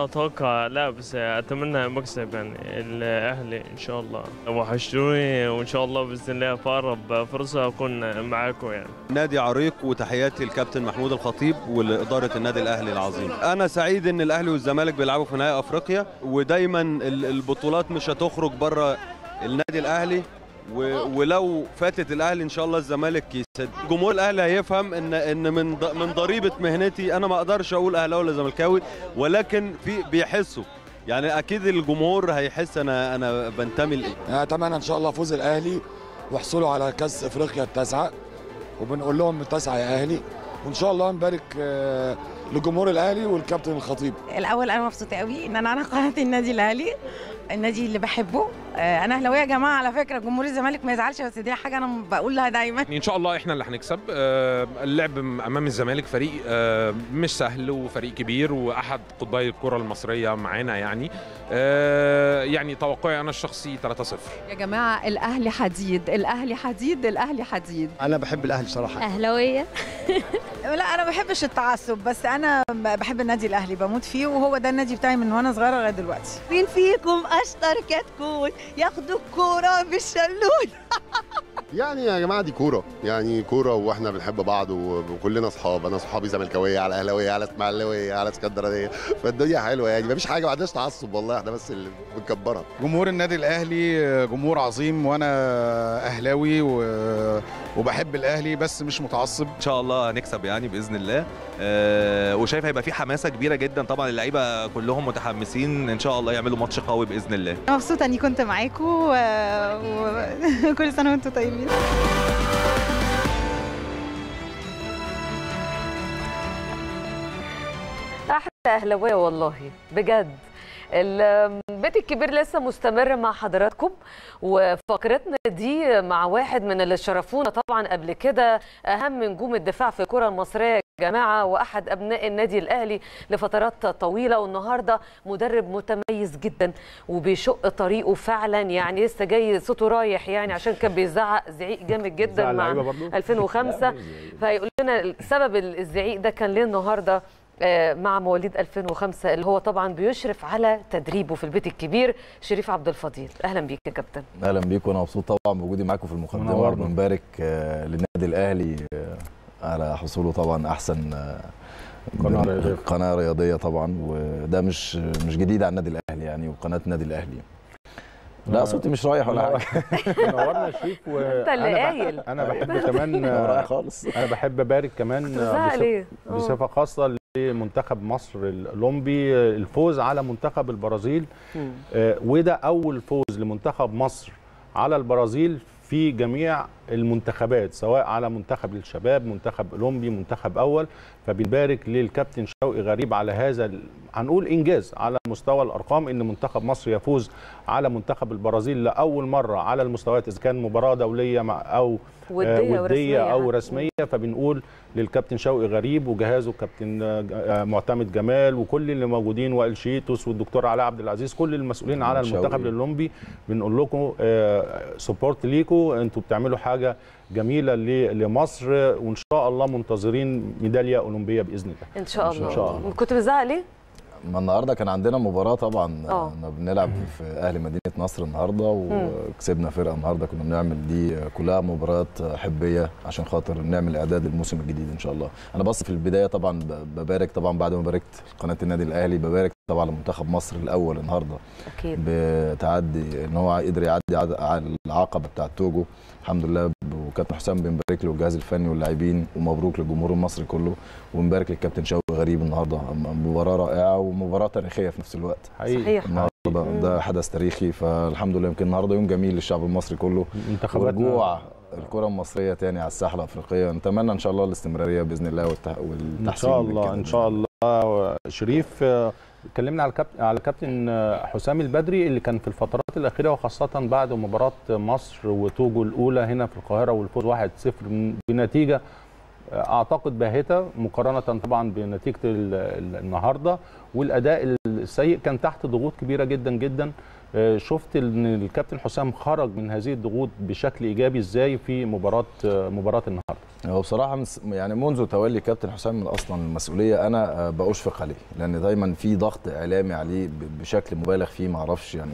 لا اتوقع لا بس اتمنى مكسب يعني الاهلي ان شاء الله وحشتوني وان شاء الله باذن الله في اقرب فرصه اكون معاكم يعني نادي عريق وتحياتي للكابتن محمود الخطيب ولاداره النادي الاهلي العظيم انا سعيد ان الاهلي والزمالك بيلعبوا في نهائي افريقيا ودايما ال- البطولات مش هتخرج بره النادي الاهلي و- ولو فاتت الاهلي ان شاء الله الزمالك يسد جمهور الاهلي هيفهم ان ان من ض- من ضريبه مهنتي انا ما اقدرش اقول اهلاوي ولا زملكاوي ولكن في بيحسوا يعني اكيد الجمهور هيحس انا انا بنتمي لايه اتمنى ان شاء الله فوز الاهلي وحصوله على كاس افريقيا التاسعه وبنقول لهم التاسعه يا اهلي وان شاء الله نبارك آه، لجمهور الاهلي والكابتن الخطيب الاول انا مبسوطه قوي ان انا على قناه النادي الاهلي النادي اللي بحبه آه، انا اهلاويه يا جماعه على فكره جمهور الزمالك ما يزعلش بس دي حاجه انا بقولها دايما ان شاء الله احنا اللي هنكسب آه، اللعب امام الزمالك فريق آه، مش سهل وفريق كبير واحد قطبي الكره المصريه معانا يعني آه، يعني توقعي انا الشخصي 3-0 يا جماعة الأهلي حديد الأهلي حديد الأهلي حديد انا بحب الاهلي صراحه أهلاوية لا انا ما بحبش التعصب بس انا بحب النادي الاهلي بموت فيه وهو ده النادي بتاعي من وانا صغيره لغايه دلوقتي مين فيكم اشطر كتكوت ياخدوا الكوره بالشلول يعني يا جماعه دي كوره يعني كوره واحنا بنحب بعض وكلنا اصحاب انا صحابي زملكاويه على اهلاويه على اسماعيلاويه على اسكندرانيه فالدنيا حلوه يعني مفيش حاجه ما عندناش تعصب والله احنا بس اللي بنكبرها جمهور النادي الاهلي جمهور عظيم وانا اهلاوي و- وبحب الاهلي بس مش متعصب ان شاء الله هنكسب يعني باذن الله آه، وشايف هيبقى في حماسه كبيره جدا طبعا اللعيبه كلهم متحمسين ان شاء الله يعملوا ماتش قوي باذن الله مبسوطه اني كنت معاكم وكل سنه وانتم طيبين احلى اهلاويه والله بجد البيت الكبير لسه مستمر مع حضراتكم وفقرتنا دي مع واحد من اللي شرفونا طبعا قبل كده اهم نجوم الدفاع في الكره المصريه يا جماعه واحد ابناء النادي الاهلي لفترات طويله والنهارده مدرب متميز جدا وبيشق طريقه فعلا يعني لسه جاي صوته رايح يعني عشان كان بيزعق زعيق جامد جدا بيزعق مع اللعيبة برضو؟ 2005 فهيقول لنا سبب الزعيق ده كان ليه النهارده آه، مع مواليد 2005 اللي هو طبعا بيشرف على تدريبه في البيت الكبير شريف عبد الفضيل اهلا بيك يا كابتن اهلا بيكم وانا مبسوط طبعا بوجودي معاكم في المقدمه منورنا. وبنبارك آه، للنادي الاهلي آه، على حصوله طبعا احسن آه، قناة بن- رياضية. قناه رياضيه طبعا وده مش مش جديد على النادي الاهلي يعني وقناه النادي الاهلي لا صوتي مش رايح ولا حاجه نورنا يا شريف انت اللي وانا قايل انا بحب كمان لا رايح خالص انا بحب ابارك كمان بتزعق بصف- ليه؟ آه. بصفه خاصه لمنتخب مصر الاولمبي الفوز على منتخب البرازيل مم. آه، وده اول فوز لمنتخب مصر على البرازيل في جميع المنتخبات سواء على منتخب الشباب منتخب اولمبي منتخب اول فبنبارك للكابتن شوقي غريب على هذا ال- هنقول انجاز على مستوى الارقام ان منتخب مصر يفوز على منتخب البرازيل لاول مره على المستويات اذا كان مباراه دوليه مع او آه، ودية وديه ورسمية او حتى. رسميه فبنقول للكابتن شوقي غريب وجهازه كابتن آه، آه، معتمد جمال وكل اللي موجودين وائل شيتوس والدكتور علاء عبد العزيز كل المسؤولين على شوقي. المنتخب الاولمبي بنقول لكم سبورت ليكم انتوا بتعملوا حاجه جميله ل- لمصر وان شاء الله منتظرين ميداليه اولمبيه باذن الله ان شاء الله, إن شاء الله. كنت بتزعق ليه؟ ما النهارده كان عندنا مباراه طبعا آه. كنا بنلعب في اهلي مدينه نصر النهارده وكسبنا فرقه النهارده كنا بنعمل دي كلها مباريات حبيه عشان خاطر نعمل اعداد للموسم الجديد ان شاء الله انا بس في البدايه طبعا ب- ببارك طبعا بعد ما باركت قناه النادي الاهلي ببارك طبعا لمنتخب مصر الاول النهارده اكيد بتعدي ان هو قدر يعدي عد- على العقبه بتاعه توجو الحمد لله وكابتن حسام بنبارك له والجهاز الفني واللاعبين ومبروك للجمهور المصري كله ونبارك للكابتن شوقي غريب النهارده مباراه رائعه ومباراه تاريخيه في نفس الوقت حقيقي صحيح النهارده ده حدث تاريخي فالحمد لله يمكن النهارده يوم جميل للشعب المصري كله منتخباتنا ورجوع الكره المصريه تاني على الساحه الافريقيه نتمنى ان شاء الله الاستمراريه باذن الله والتح- والتحسين ان شاء من الله كده ان شاء الله شريف آه، اتكلمنا على الكابتن على الكابتن آه، حسام البدري اللي كان في الفترات الاخيره وخاصه بعد مباراه مصر وتوجو الاولى هنا في القاهره والفوز 1-0 بنتيجه آه، اعتقد باهته مقارنه طبعا بنتيجه ال- ال- النهارده والاداء ال- السيء كان تحت ضغوط كبيره جدا جدا آه، شفت ان الكابتن حسام خرج من هذه الضغوط بشكل ايجابي ازاي في مباراه آه، مباراه النهارده هو بصراحه مس- يعني منذ تولي كابتن حسام من اصلا المسؤوليه انا آه، بأشفق عليه لان دايما في ضغط اعلامي عليه ب- بشكل مبالغ فيه ما اعرفش يعني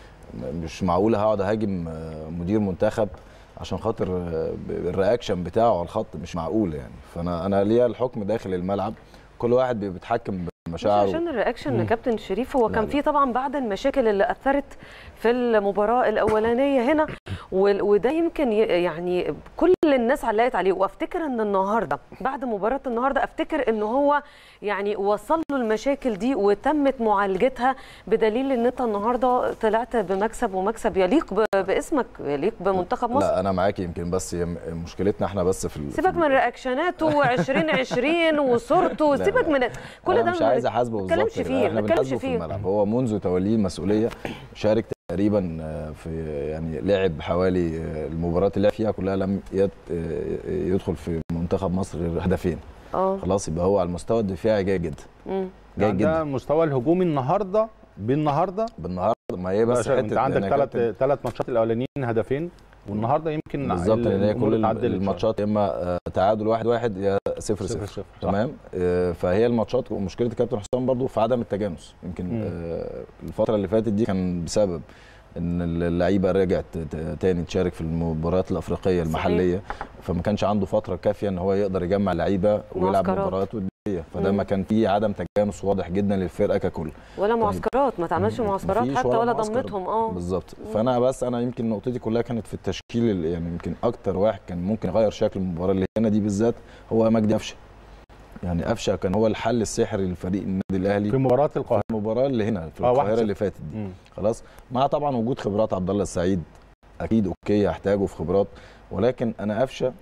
م- مش معقول هقعد اهاجم آه، مدير منتخب عشان خاطر آه، ب- الرياكشن بتاعه على الخط مش معقول يعني فانا انا ليا الحكم داخل الملعب كل واحد بي- بيتحكم مش بمشاعره عشان الرياكشن مم. كابتن شريف هو لا، كان لا. في طبعا بعد المشاكل اللي اثرت في المباراه الاولانيه هنا وال- وده يمكن ي- يعني كل الناس علقت عليه وافتكر ان النهارده بعد مباراه النهارده افتكر ان هو يعني وصل له المشاكل دي وتمت معالجتها بدليل ان انت النهارده طلعت بمكسب ومكسب يليق ب- باسمك يليق بمنتخب مصر لا انا معاك يمكن بس هي م- مشكلتنا احنا بس في ال- سيبك من رياكشناته 2020 وصورته لا، سيبك لا. من كل أنا ده مش ما عايز احاسبه ما بالظبط نتكلمش كده. فيه احنا ما نتكلمش بنحاسبه في فيه الملعب هو منذ توليه المسؤوليه شارك تقريبا آه، في يعني لعب حوالي آه، المباريات اللي لعب فيها كلها لم يت- آه، يدخل في منتخب مصر غير هدفين اه خلاص يبقى هو على المستوى الدفاعي جيد جدا مم. جيد يعني جدا ده المستوى الهجومي النهارده بالنهارده بالنهارده ما هي بس عشان انت حته عندك إن ثلاث كابتن- ثلاث ماتشات الاولانيين هدفين والنهارده يمكن بالظبط لان هي الأمور كل اتعدلت شوية. الماتشات يا اما آه، تعادل واحد واحد يا صفر صفر صفر صفر، صح. تمام آه، فهي الماتشات ومشكله كابتن حسام برضو في عدم التجانس يمكن مم. آه، الفتره اللي فاتت دي كان بسبب ان اللعيبه رجعت ت- تاني تشارك في المباريات الافريقيه المحليه فما كانش عنده فتره كافيه ان هو يقدر يجمع لعيبه ويلعب معسكرات. مباريات وديه فده مم. ما كان فيه عدم تجانس واضح جدا للفرقه ككل ولا معسكرات ما تعملش معسكرات مفيش حتى ولا معسكر. ضمتهم اه بالظبط فانا بس انا يمكن نقطتي كلها كانت في التشكيل اللي- يعني يمكن اكتر واحد كان ممكن يغير شكل المباراه اللي هنا دي بالذات هو مجدي قفشه يعني قفشه كان هو الحل السحري للفريق النادي الاهلي في مباراه القاهره المباراه اللي هنا في آه، واحد القاهره صفر. اللي فاتت دي مم. خلاص مع طبعا وجود خبرات عبد الله السعيد اكيد اوكي هحتاجه في خبرات ولكن انا قفشه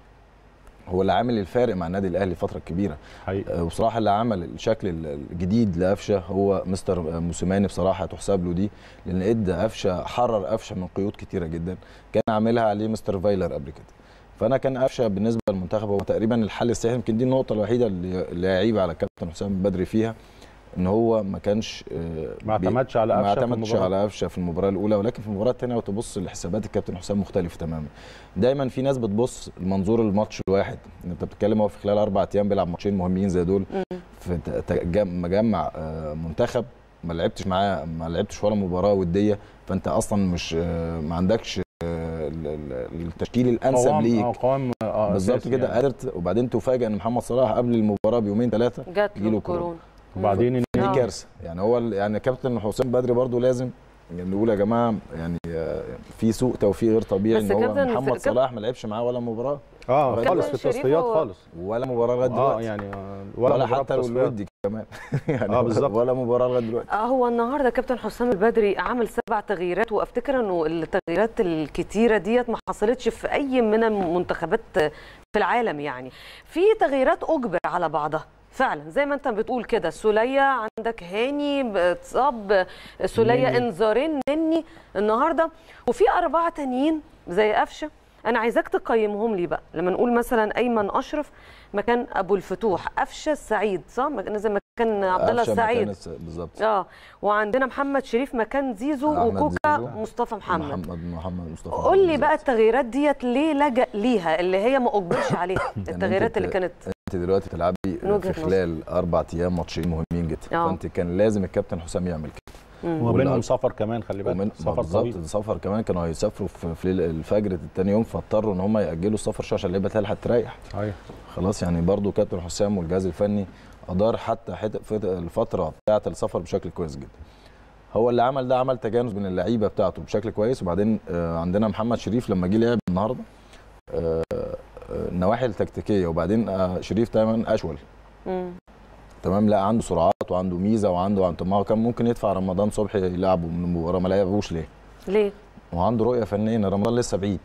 هو اللي عامل الفارق مع النادي الاهلي فتره كبيره حقيقي آه، وبصراحه اللي عمل الشكل الجديد لقفشه هو مستر موسيماني بصراحه تحسب له دي لان ادى قفشه حرر قفشه من قيود كتيره جدا كان عاملها عليه مستر فايلر قبل كده فانا كان قفشه بالنسبه للمنتخب هو تقريبا الحل السحري يمكن دي النقطه الوحيده اللي اللي يعيب على كابتن حسام بدري فيها ان هو ما كانش آه، ما بي- اعتمدش على ما قفشه في اعتمدش المباراة. على قفشه في المباراه الاولى ولكن في المباراه الثانيه لو تبص لحسابات الكابتن حسام مختلفه تماما دايما في ناس بتبص لمنظور الماتش الواحد انت بتتكلم هو في خلال اربع ايام بيلعب ماتشين مهمين زي دول في ت- ت- جم- مجمع آه، منتخب ما لعبتش معاه ما لعبتش ولا مباراه وديه فانت اصلا مش آه، ما عندكش آه، ال- ال- التشكيل الانسب قوام- ليك آه، قوام آه، بالظبط أساسي كده يعني. قدرت وبعدين تفاجئ ان محمد صلاح قبل المباراه بيومين ثلاثه جات له يجيله كورونا وبعدين دي آه. كارثه يعني هو ال- يعني كابتن حسام بدري برضو لازم يعني نقول يا جماعه يعني آه، في سوء توفيق غير طبيعي بس ان هو كابتن- محمد كابتن- صلاح ما لعبش معاه ولا مباراه اه لغاية خالص في شريف التصفيات هو- خالص ولا مباراه لغايه اه دلوقتي يعني آه، ولا, ولا مباراة حتى في التصفيات. الودي كمان يعني آه، بالظبط. ولا مباراه لغايه دلوقتي آه، هو النهارده كابتن حسام البدري عمل سبع تغييرات وافتكر انه التغييرات الكتيره ديت ما حصلتش في اي من المنتخبات في العالم يعني في تغييرات اجبر على بعضها فعلا زي ما انت بتقول كده سوليه عندك هاني اتصاب سوليه نني. انذارين نني النهارده وفي اربعه تانيين زي قفشه انا عايزاك تقيمهم لي بقى لما نقول مثلا ايمن اشرف مكان ابو الفتوح قفشه السعيد صح مكان- زي مكان عبد الله قفشة السعيد مكان الس- بالظبط اه وعندنا محمد شريف مكان زيزو أحمد وكوكا زيزو. مصطفى محمد محمد محمد مصطفى قول لي بالظبط. بقى التغييرات ديت ليه لجأ ليها اللي هي ما اجبرش عليها يعني التغييرات أنت اللي بت- كانت انت دلوقتي تلعبي من وجهة في خلال اربع ايام ماتشين مهمين جدا آه. فانت كان لازم الكابتن حسام يعمل كده مم. وبينهم سفر كمان خلي بالك ومن سفر بالظبط طويل السفر كمان كانوا هيسافروا في, في ليل- الفجر التاني يوم فاضطروا ان هم ياجلوا السفر شويه عشان اللعيبه تلحق تريح صحيح خلاص يعني برضو كابتن حسام والجهاز الفني ادار حتى حت- فت- الفتره بتاعه السفر بشكل كويس جدا هو اللي عمل ده عمل تجانس بين اللعيبه بتاعته بشكل كويس وبعدين آه، عندنا محمد شريف لما جه لعب النهارده آه، آه، النواحي التكتيكيه وبعدين آه، شريف تماما اشول مم. تمام لا عنده سرعات وعنده ميزه وعنده عنده ما هو كان ممكن يدفع رمضان صبحي يلعبه من المباراه ما لعبوش ليه ليه وعنده رؤيه فنيه ان رمضان لسه بعيد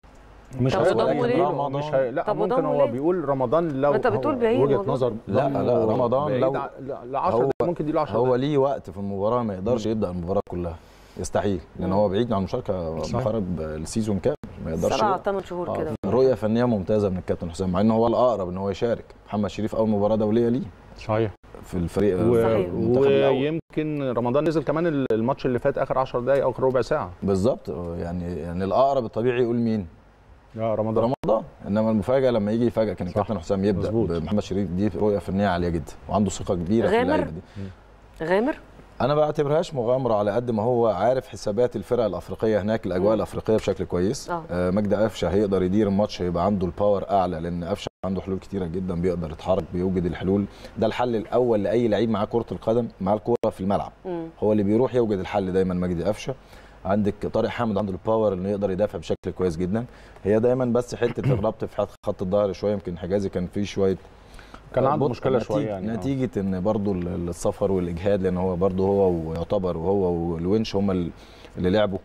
مش طب هيقدر وضمه ليه؟ يضمه، مش هي... لا طب ممكن وضمه هو ليه؟ بيقول رمضان لو ما أنت بتقول هو بعيد وجهه والله. نظر لا، ضمه لا، رمضان بعيد لو- ع- لا ل 10 هو- ممكن دي له 10 هو ليه وقت في المباراه ما يقدرش يبدا المباراه كلها يستحيل لان هو بعيد عن المشاركه صحيح. خرج السيزون كامل ما يقدرش سبعة يبدأ. ثمان شهور آه، كده رؤيه فنيه ممتازه من الكابتن حسام مع ان هو الاقرب ان هو يشارك محمد شريف اول مباراه دوليه ليه صحيح في الفريق و... في المنتخب الأول. ويمكن رمضان نزل كمان الماتش اللي فات اخر 10 دقائق او اخر ربع ساعه بالظبط يعني يعني الاقرب الطبيعي يقول مين؟ اه رمضان رمضان انما المفاجاه لما يجي يفاجئ كان الكابتن حسام يبدا مظبوط. بمحمد شريف دي رؤيه فنيه عاليه جدا وعنده ثقه كبيره في غامر؟ اللعيبه دي غامر انا ما بعتبرهاش مغامره على قد ما هو عارف حسابات الفرق الافريقيه هناك الاجواء الافريقيه بشكل كويس آه. آه مجدي قفشه هيقدر يدير الماتش هيبقى عنده الباور اعلى لان قفشه عنده حلول كتيره جدا بيقدر يتحرك بيوجد الحلول ده الحل الاول لاي لعيب معاه كره القدم مع الكوره في الملعب مم. هو اللي بيروح يوجد الحل دايما مجدي قفشه عندك طارق حامد عنده الباور انه يقدر يدافع بشكل كويس جدا هي دايما بس حته الربط في خط- خط الظهر شويه يمكن حجازي كان فيه شويه كان عنده بطء مشكله نتيجة- شويه يعني آه. نتيجه ان برضو ال- السفر والاجهاد لان هو برضو هو ويعتبر وهو والونش هم ال- اللي لعبوا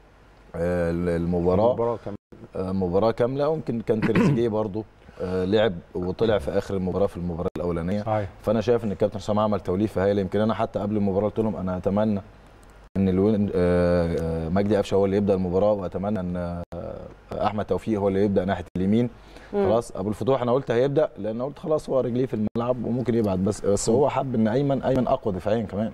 آه، المباراه المباراه كان آه، مباراه كامله ويمكن كان تريزيجيه برضو آه، لعب وطلع في اخر المباراه في المباراه الاولانيه صحيح فانا شايف ان الكابتن حسام عمل توليفه هايله يمكن انا حتى قبل المباراه قلت لهم انا اتمنى ان الوين آه، آه، مجدي قفشه هو اللي يبدا المباراه واتمنى ان آه، احمد توفيق هو اللي يبدا ناحيه اليمين مم. خلاص ابو الفتوح انا قلت هيبدا لان قلت خلاص هو رجليه في الملعب وممكن يبعد بس بس هو حب ان ايمن ايمن اقوى دفاعيا كمان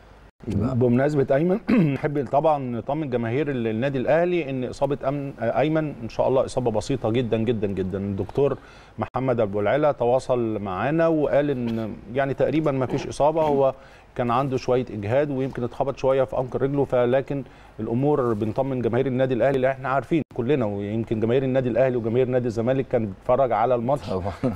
بمناسبه ايمن نحب طبعا نطمن جماهير ال- النادي الاهلي ان اصابه أمن ايمن ان شاء الله اصابه بسيطه جدا جدا جدا الدكتور محمد ابو العلا تواصل معانا وقال ان يعني تقريبا ما فيش اصابه هو كان عنده شويه اجهاد ويمكن اتخبط شويه في انكر رجله فلكن الامور بنطمن جماهير النادي الاهلي اللي احنا عارفين كلنا ويمكن جماهير النادي الاهلي وجماهير نادي الزمالك كانت بتتفرج على الماتش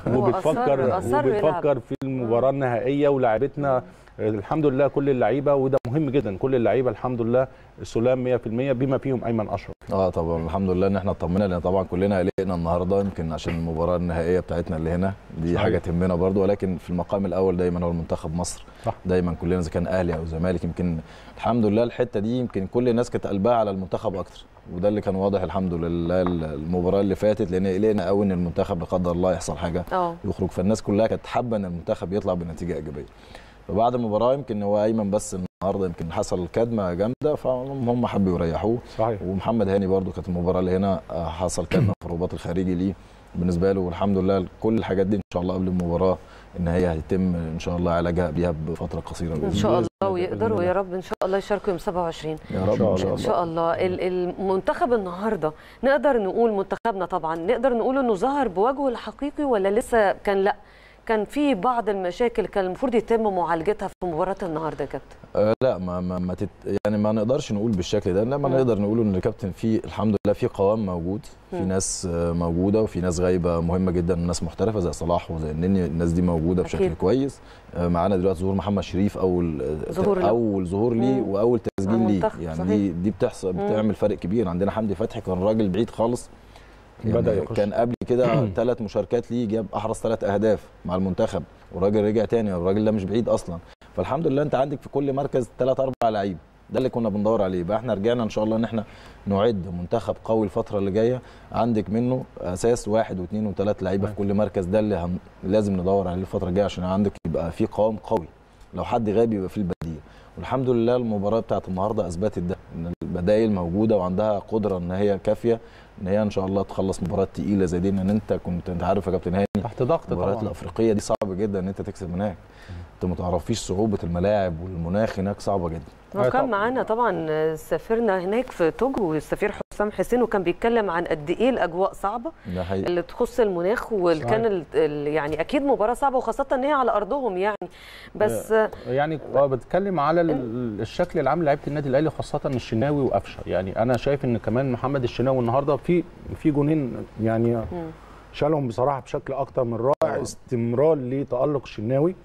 وبتفكر أصر- أصر وبتفكر يلعب. في المباراه النهائيه ولاعبتنا الحمد لله كل اللعيبه وده مهم جدا كل اللعيبه الحمد لله سلام 100% بما فيهم ايمن اشرف اه طبعا الحمد لله ان احنا اطمنا لان طبعا كلنا قلقنا النهارده يمكن عشان المباراه النهائيه بتاعتنا اللي هنا دي صحيح. حاجه تهمنا برضو ولكن في المقام الاول دايما هو المنتخب مصر صح. دايما كلنا اذا كان اهلي او زمالك يمكن الحمد لله الحته دي يمكن كل الناس كانت قلبها على المنتخب اكتر وده اللي كان واضح الحمد لله المباراه اللي فاتت لان قلقنا قوي ان المنتخب لا قدر الله يحصل حاجه اه يخرج فالناس كلها كانت حابه ان المنتخب يطلع بنتيجه ايجابيه فبعد المباراه يمكن هو ايمن بس النهارده يمكن حصل كدمه جامده فهم حبوا يريحوه صحيح ومحمد هاني برضو كانت المباراه اللي هنا آه، حصل كدمه في الرباط الخارجي ليه بالنسبه له والحمد لله كل الحاجات دي ان شاء الله قبل المباراه ان هي هيتم ان شاء الله علاجها بيها بفتره قصيره ان بإذن شاء الله. الله ويقدروا يا رب ان شاء الله يشاركوا يوم 27 يا رب ان شاء ان الله شاء الله ال- المنتخب النهارده نقدر نقول منتخبنا طبعا نقدر نقول انه ظهر بوجهه الحقيقي ولا لسه كان لا كان في بعض المشاكل كان المفروض يتم معالجتها في مباراه النهارده يا كابتن آه لا ما ما, ما تت يعني ما نقدرش نقول بالشكل ده انما مم. نقدر نقول ان الكابتن في الحمد لله في قوام موجود في مم. ناس آه، موجوده وفي ناس غايبه مهمه جدا ناس محترفه زي صلاح وزي النني الناس دي موجوده بشكل أكيد. كويس آه، معانا دلوقتي ظهور محمد شريف اول آه، ظهور له. اول ظهور ليه مم. واول تسجيل ليه المنتخب، يعني صحيح. دي دي بتحصل مم. بتعمل فرق كبير عندنا حمدي فتحي كان راجل بعيد خالص بدأ يعني يخش. كان قبل كده ثلاث مشاركات ليه جاب احرز ثلاث اهداف مع المنتخب والراجل رجع تاني الراجل ده مش بعيد اصلا فالحمد لله انت عندك في كل مركز ثلاث اربع لعيبه ده اللي كنا بندور عليه يبقى احنا رجعنا ان شاء الله ان احنا نعد منتخب قوي الفتره اللي جايه عندك منه اساس واحد واثنين وثلاث لعيبه في كل مركز ده اللي هن... لازم ندور عليه الفتره الجايه عشان عندك يبقى في قوام قوي لو حد غاب يبقى في البديل والحمد لله المباراه بتاعت النهارده اثبتت ده ان البدائل موجوده وعندها قدره ان هي كافيه ان هي ان شاء الله تخلص مباراه تقيله زي دي لان انت كنت انت عارف يا كابتن هاني تحت ضغط المباريات طبعا الافريقيه دي صعب جدا ان انت تكسب هناك انت ما تعرفيش صعوبه الملاعب والمناخ هناك صعبه جدا وكان معانا طبعا سافرنا هناك في توجو والسفير حسام حسين وكان بيتكلم عن قد ايه الاجواء صعبه ده حقيقي اللي تخص المناخ وكان ال- ال- يعني اكيد مباراه صعبه وخاصه ان هي على ارضهم يعني بس يعني هو بتكلم على ال- الشكل العام لعيبه النادي الاهلي خاصه الشناوي وقفشه يعني انا شايف ان كمان محمد الشناوي النهارده في في جونين يعني مم. شالهم بصراحه بشكل اكتر من رائع استمرار لتالق الشناوي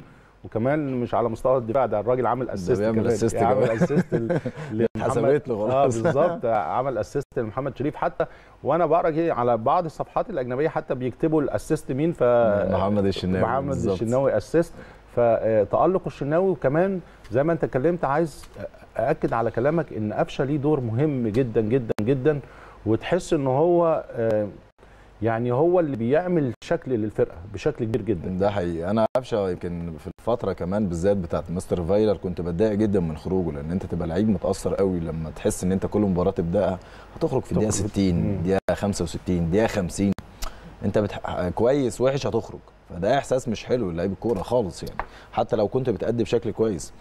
وكمان مش على مستوى الدفاع ده الراجل عامل اسيست بيعمل كمان assist يعني عامل كمان. اسيست ل- لمحمد اتحسبت له اه خلاص. بالظبط عمل اسيست لمحمد شريف حتى وانا بقرا كده على بعض الصفحات الاجنبيه حتى بيكتبوا الاسيست مين ف محمد الشناوي محمد بالظبط. الشناوي اسيست فتالق الشناوي وكمان زي ما انت اتكلمت عايز ااكد على كلامك ان قفشه ليه دور مهم جدا جدا جدا وتحس ان هو آه، يعني هو اللي بيعمل شكل للفرقه بشكل كبير جدا ده حقيقي انا قفشه يمكن في الفتره كمان بالذات بتاعت مستر فايلر كنت بتضايق جدا من خروجه لان انت تبقى لعيب متاثر قوي لما تحس ان انت كل مباراه تبداها هتخرج في الدقيقه تخرج. 60 مم. دقيقه 65 دقيقه 50 انت بتح... كويس وحش هتخرج فده احساس مش حلو للعيب الكوره خالص يعني حتى لو كنت بتأدي بشكل كويس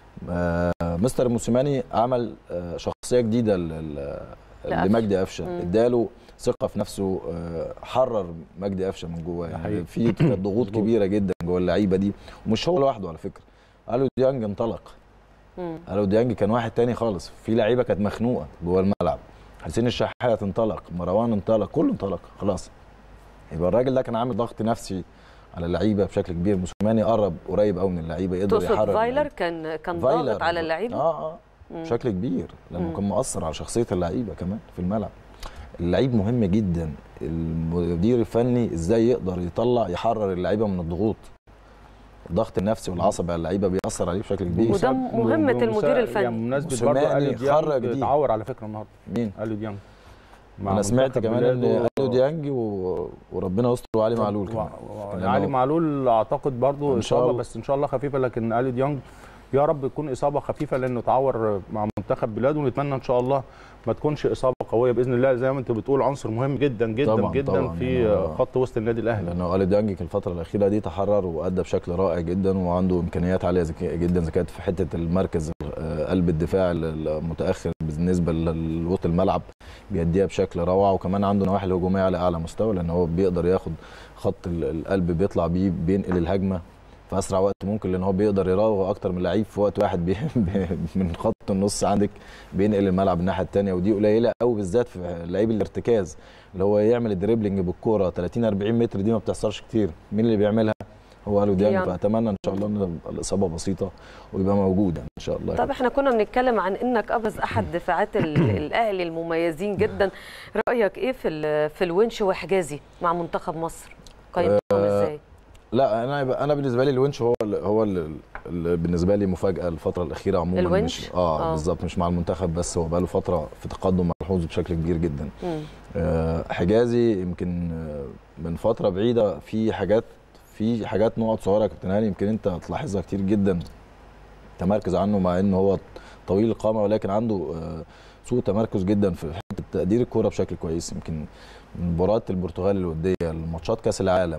آه، مستر موسيماني عمل آه، شخصيه جديده لل- لقفشة. لمجدي قفشه مم. اداله ثقه في نفسه آه، حرر مجدي قفشه من جواه يعني حقيقي. في كانت ضغوط كبيره جدا جوه اللعيبه دي ومش هو لوحده على فكره الو ديانج انطلق مم. الو ديانج كان واحد تاني خالص في لعيبه كانت مخنوقه جوه الملعب حسين الشحات انطلق مروان انطلق كله انطلق خلاص يبقى الراجل ده كان عامل ضغط نفسي على اللعيبه بشكل كبير موسيماني قرب قريب قوي من اللعيبه يقدر تقصد يحرر فايلر كان كان فايلر ضاغط على اللعيبه اه اه مم. بشكل كبير لانه مم. كان مؤثر على شخصيه اللعيبه كمان في الملعب اللعيب مهم جدا المدير الفني ازاي يقدر يطلع يحرر اللعيبه من الضغوط الضغط النفسي والعصبي على اللعيبه بيأثر عليه بشكل كبير وده مهمة المدير الفني. يعني بمناسبه برضه موسيماني اليو خرج ديانج دي اتعور على فكره النهارده مين؟ اليو ديانج مع انا سمعت منتخب كمان ان بلاده. اليو ديانج و... وربنا يستر وعلي معلول كمان لأنه- علي معلول اعتقد برضو إن شاء اصابه الله. بس ان شاء الله خفيفه لكن اليو ديانج يا رب تكون اصابه خفيفه لانه تعور مع منتخب بلاده ونتمنى ان شاء الله ما تكونش اصابه قويه باذن الله زي ما انت بتقول عنصر مهم جدا جدا طبعاً، جدا طبعاً. في يعني خط وسط النادي الاهلي لانه اليو ديانج كان الفتره الاخيره دي تحرر وادى بشكل رائع جدا وعنده امكانيات عاليه ذكية جدا اذا كانت في حته المركز آه، قلب الدفاع المتاخر بالنسبه لوسط الملعب بيديها بشكل روعه وكمان عنده نواحي الهجوميه على اعلى مستوى لان هو بيقدر ياخد خط ال- القلب بيطلع بيه بينقل الهجمه في اسرع وقت ممكن لان هو بيقدر يراوغ اكتر من لعيب في وقت واحد بي من خط النص عندك بينقل الملعب الناحيه الثانيه ودي قليله قوي بالذات في لعيب الارتكاز اللي هو يعمل الدريبلينج بالكوره 30 40 متر دي ما بتحصلش كتير مين اللي بيعملها هو الو ديانج يعني. فاتمنى ان شاء الله ان الاصابه بسيطه ويبقى موجود يعني ان شاء الله طب احنا كنا بنتكلم عن انك ابرز احد دفاعات ال- الاهلي المميزين جدا رايك ايه في ال- في الونش وحجازي مع منتخب مصر قيمتهم آه، ازاي لا انا انا بالنسبه لي الونش هو ال هو ال اللي بالنسبه لي مفاجاه الفتره الاخيره عموما الونش؟ مش اه, آه. آه. بالظبط مش مع المنتخب بس هو بقاله فتره في تقدم ملحوظ بشكل كبير جدا مم. آه حجازي يمكن آه، من فتره بعيده في حاجات في حاجات نقط صغيره يا كابتن هاني يمكن انت تلاحظها كتير جدا تمركز عنه مع انه هو طويل القامه ولكن عنده آه، سوء تمركز جدا في حته تقدير الكوره بشكل كويس يمكن مباراه البرتغال الوديه الماتشات كاس العالم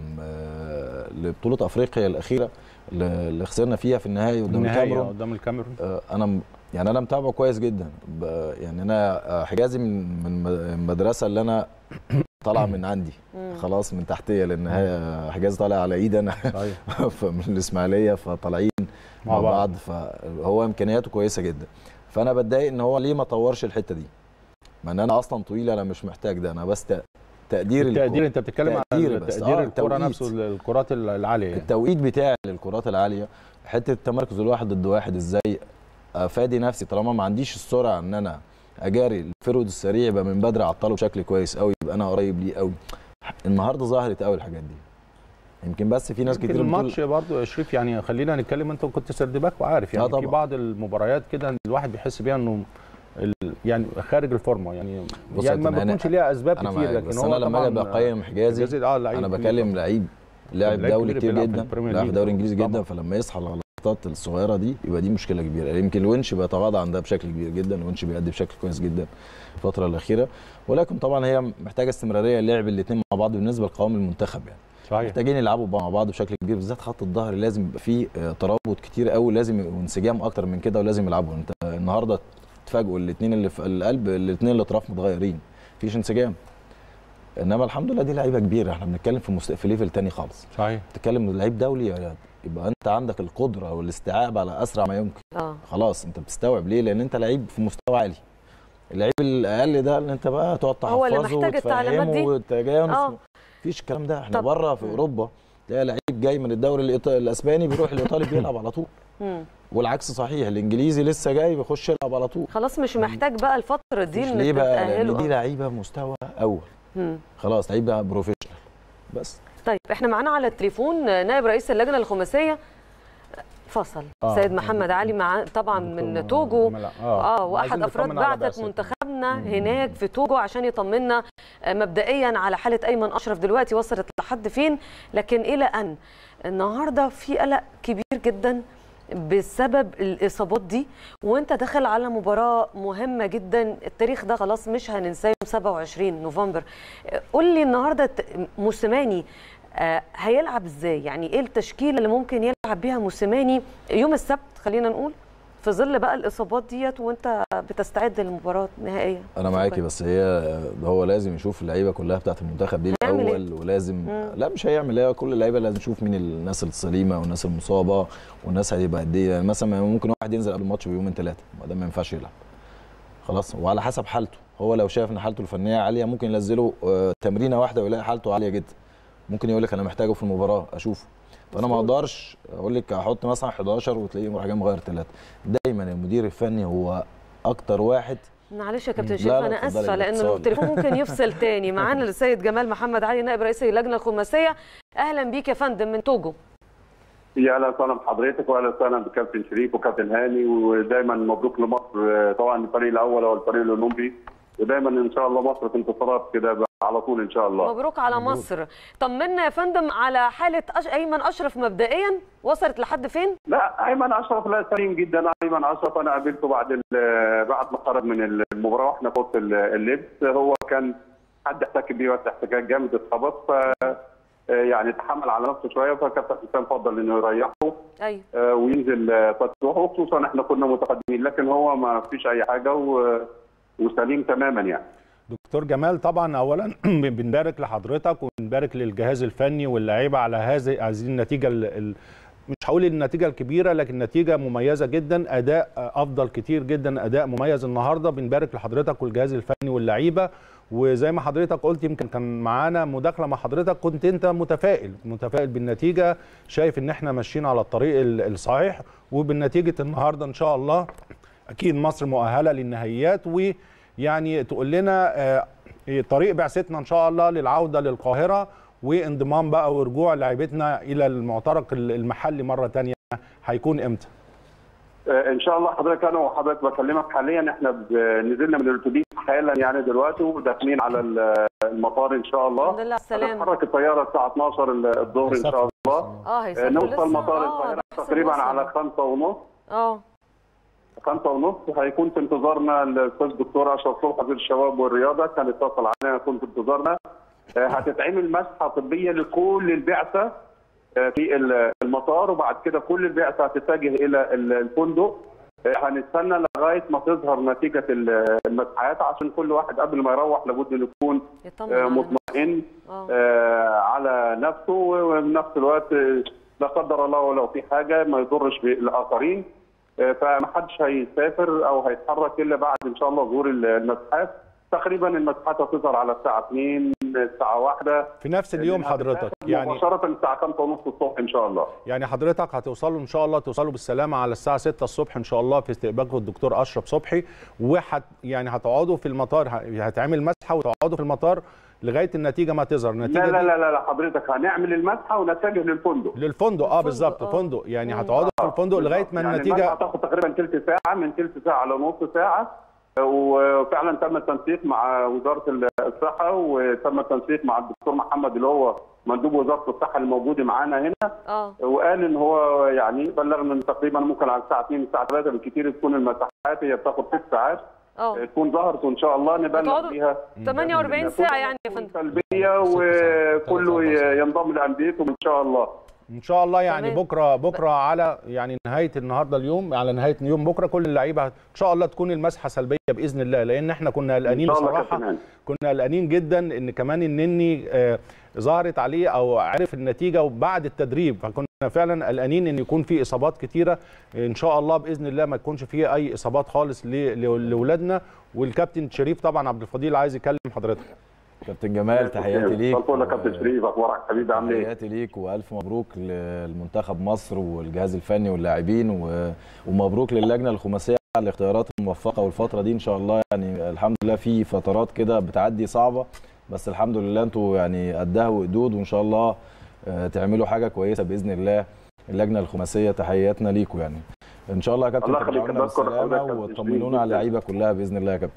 آه، لبطوله افريقيا الاخيره اللي اللي خسرنا فيها في النهائي قدام النهائي الكاميرون قدام الكاميرون آه، انا م- يعني انا متابعه كويس جدا ب- يعني انا آه، حجازي من من م- المدرسه اللي انا طالعه من عندي مم. خلاص من تحتيه لان هي حجازي طالع على ايد انا من الاسماعيليه فطالعين مع مع بعض. بعض فهو امكانياته كويسه جدا فانا بتضايق ان هو ليه ما طورش الحته دي مع ان انا اصلا طويل انا مش محتاج ده انا بس ت- تقدير التقدير الكرة. انت بتتكلم تقدير عن بس. تقدير آه، الكره التوقيت. نفسه الكرات العاليه يعني. التوقيت بتاعي للكرات العاليه حته التمركز الواحد ضد واحد ازاي افادي نفسي طالما ما عنديش السرعه ان انا اجاري الفرود السريع يبقى من بدري اعطله بشكل كويس قوي يبقى انا قريب ليه قوي النهارده ظهرت قوي الحاجات دي يمكن بس في ناس يمكن كتير بتقول- الماتش برضه يا شريف يعني خلينا نتكلم انت كنت سردباك وعارف يعني آه طبعا. في بعض المباريات كده الواحد بيحس بيها انه ال- يعني خارج الفورمه يعني بص يعني يا ما كابتن، بيكونش أنا- ليها اسباب أنا كتير معاك، لكن بس هو انا لما اجي طبعاً بقيم حجازي اه لعيب انا كبير بكلم لعيب لاعب لعيب دولي كبير كتير بيلعب في جدا البريمير لاعب ليج. دوري انجليزي جدا فلما يصحى على اللقطات الصغيره دي يبقى دي مشكله كبيره يمكن الونش بيتغاضى عن ده بشكل كبير جدا الونش بيأدي بشكل كويس جدا الفتره الاخيره ولكن طبعا هي محتاجه استمراريه لعب الاثنين مع بعض بالنسبه لقوام المنتخب يعني صحيح محتاجين يلعبوا مع بعض بشكل كبير بالذات خط الظهر لازم يبقى فيه آه، ترابط كتير قوي لازم يبقوا انسجام اكتر من كده ولازم يلعبوا انت النهارده تفاجئوا الاثنين اللي في القلب الاثنين اللي اطراف متغيرين مفيش انسجام انما الحمد لله دي لعيبه كبيره احنا بنتكلم في مست... في ليفل تاني خالص صحيح بتتكلم لعيب دولي يا رياض يبقى انت عندك القدره والاستيعاب على اسرع ما يمكن اه خلاص انت بتستوعب ليه لان انت لعيب في مستوى عالي اللعيب الاقل ده اللي انت بقى تقعد تحفظه هو اللي محتاج التعليمات دي. والتجانس آه. مفيش الكلام ده احنا طب. بره في اوروبا تلاقي لعيب جاي من الدوري الإيط... الاسباني بيروح الايطالي بيلعب على طول مم. والعكس صحيح الانجليزي لسه جاي بيخش يلعب على طول خلاص مش محتاج بقى الفتره دي مش ان ليه بقى لان تتأهلوا. دي آه. لعيبه مستوى اول مم. خلاص لعيب بقى بروفيشنال بس طيب احنا معانا على التليفون نائب رئيس اللجنه الخماسيه فصل آه. سيد محمد علي مع طبعا من توجو اه, اه واحد عايزين افراد نطمن على بعثه بعثة. منتخبنا هناك في توجو عشان يطمنا آه، مبدئيا على حاله ايمن اشرف دلوقتي وصلت لحد فين لكن الى ان النهارده في قلق كبير جدا بسبب الاصابات دي وانت داخل على مباراه مهمه جدا التاريخ ده خلاص مش هننساه يوم 27 نوفمبر آه، قول لي النهارده ت- موسيماني آه، هيلعب ازاي يعني ايه التشكيله اللي ممكن يلعب بيها موسيماني يوم السبت خلينا نقول في ظل بقى الاصابات ديت وانت بتستعد للمباراه النهائيه انا معاكي بس هي هو لازم يشوف اللعيبه كلها بتاعت المنتخب دي هيعمل إيه؟ الاول ولازم مم. لا مش هيعمل هي كل اللعيبه لازم نشوف مين الناس السليمه والناس المصابه والناس هيبقى قد ايه يعني مثلا ممكن واحد ينزل قبل الماتش بيومين ثلاثه ما ده ما ينفعش يلعب خلاص وعلى حسب حالته هو لو شايف ان حالته الفنيه عاليه ممكن ينزله آه، تمرينه واحده ويلاقي حالته عاليه جدا ممكن يقول لك انا محتاجه في المباراه اشوفه فانا ما اقدرش اقول لك احط مثلا 11 وتلاقيه راح جاي مغير ثلاثه دايما المدير الفني هو اكتر واحد معلش يا كابتن لا، شريف لا، انا اتفضلي اسفه لان باختصار. التليفون ممكن يفصل تاني معانا السيد جمال محمد علي نائب رئيس اللجنه الخماسيه اهلا بيك يا فندم من توجو يا اهلا وسهلا بحضرتك واهلا وسهلا بكابتن شريف وكابتن هاني ودايما مبروك لمصر آه، طبعا الفريق الاول او الفريق الاولمبي ودايما ان شاء الله مصر في انتصارات كده على طول ان شاء الله مبروك على مصر طمنا يا فندم على حاله أش... ايمن اشرف مبدئيا وصلت لحد فين لا ايمن اشرف لا سليم جدا ايمن اشرف انا قابلته بعد ال- بعد ما خرج من المباراه واحنا في اوضه ال- اللبس هو كان حد احتك بيه بس احتكاك جامد اتخبط ف يعني تحمل على نفسه شويه فكابتن حسام فضل انه يريحه ايوه آه، وينزل آه، فتوح وخصوصا احنا كنا متقدمين لكن هو ما فيش اي حاجه و... وسليم تماما يعني دكتور جمال طبعا اولا بنبارك لحضرتك وبنبارك للجهاز الفني واللعيبه على هذه هذه النتيجه ال- ال- مش هقول النتيجه الكبيره لكن نتيجه مميزه جدا اداء افضل كتير جدا اداء مميز النهارده بنبارك لحضرتك والجهاز الفني واللعيبه وزي ما حضرتك قلت يمكن كان معانا مداخله مع حضرتك كنت انت متفائل متفائل بالنتيجه شايف ان احنا ماشيين على الطريق ال- الصحيح وبالنتيجه النهارده ان شاء الله اكيد مصر مؤهله للنهائيات ويعني تقول لنا آه، طريق بعثتنا ان شاء الله للعوده للقاهره وانضمام بقى ورجوع لاعيبتنا الى المعترك المحلي مره تانية هيكون امتى؟ آه، ان شاء الله حضرتك انا وحضرتك بكلمك حاليا احنا ب- نزلنا من الاتوبيس حالا يعني دلوقتي وداخلين على ال- المطار ان شاء الله الحمد لله على السلامه هتتحرك الطياره الساعه 12 الظهر ان شاء الله اه آه، هيسافروا نوصل لسه مطار اه القاهره بحسب تقريبا وصلوا. على خمسة ونص اه خمسة ونص هيكون في انتظارنا الاستاذ الدكتور اشرف صبحي وزير الشباب والرياضه كان اتصل علينا يكون في انتظارنا آه، هتتعمل مسحه طبيه لكل البعثه آه، في ال- المطار وبعد كده كل البعثه هتتجه الى ال- الفندق آه، هنستنى لغايه ما تظهر نتيجه ال- المسحات عشان كل واحد قبل ما يروح لابد انه يكون يطمن آه، على مطمئن آه. آه، على نفسه وبنفس الوقت آه، لا قدر الله ولو في حاجه ما يضرش بالاخرين آه، فمحدش هيسافر او هيتحرك الا بعد ان شاء الله ظهور المسحات تقريبا المسحات هتظهر على الساعه 2 الساعه 1 في نفس اليوم حضرتك يعني مباشره الساعه 5 ونص الصبح ان شاء الله يعني حضرتك هتوصلوا ان شاء الله توصلوا بالسلامه على الساعه 6 الصبح ان شاء الله في استقبالكم الدكتور اشرف صبحي وحت يعني هتقعدوا في المطار ه- هتعمل مسحه وتقعدوا في المطار لغايه النتيجه ما تظهر النتيجه لا لا دي لا لا لا حضرتك هنعمل المسحه ونتجه للفندق للفندق اه بالظبط فندق يعني هتقعدوا في الفندق لغايه ما يعني النتيجه المسحه هتاخد تقريبا ثلث ساعه من ثلث ساعه لنص ساعه وفعلا تم التنسيق مع وزاره الصحه وتم التنسيق مع الدكتور محمد اللي هو مندوب وزاره الصحه اللي موجود معانا هنا اه وقال ان هو يعني بلغنا ان تقريبا ممكن على الساعه 2 الساعه 3 بالكثير تكون المساحات هي بتاخد ست ساعات اه تكون ظهرت وان شاء الله نبلغ هتقعدوا بيها 48 ساعه يعني يا فندم سلبيه وكله ينضم لانديتهم ان شاء الله ان شاء الله يعني تمام. بكره بكره على يعني نهايه النهارده اليوم على نهايه اليوم بكره كل اللعيبه ان شاء الله تكون المسحه سلبيه باذن الله لان احنا كنا قلقانين إن شاء الله بصراحه كابتن هاني. كنا قلقانين جدا ان كمان النني آه، ظهرت عليه او عرف النتيجه وبعد التدريب فكنا فعلا قلقانين ان يكون في اصابات كتيره ان شاء الله باذن الله ما تكونش فيه اي اصابات خالص ل- ل- لاولادنا والكابتن شريف طبعا عبد الفضيل عايز يكلم حضرتك كابتن جمال تحياتي ليك صلوا يا كابتن شريف اخبارك حبيبي عامل ايه؟ تحياتي ليك والف مبروك للمنتخب مصر والجهاز الفني واللاعبين و- ومبروك للجنه الخماسيه على الاختيارات الموفقه والفتره دي ان شاء الله يعني الحمد لله في فترات كده بتعدي صعبه بس الحمد لله انتوا يعني قدها وقدود وان شاء الله آه، تعملوا حاجه كويسه باذن الله اللجنه الخماسيه تحياتنا ليكم يعني ان شاء الله يا كابتن الله يخليك، ترجعوا لنا بشكر بالسلامه حضرتك يا كابتن وطمنونا شريف. على اللعيبه كلها باذن الله يا كابتن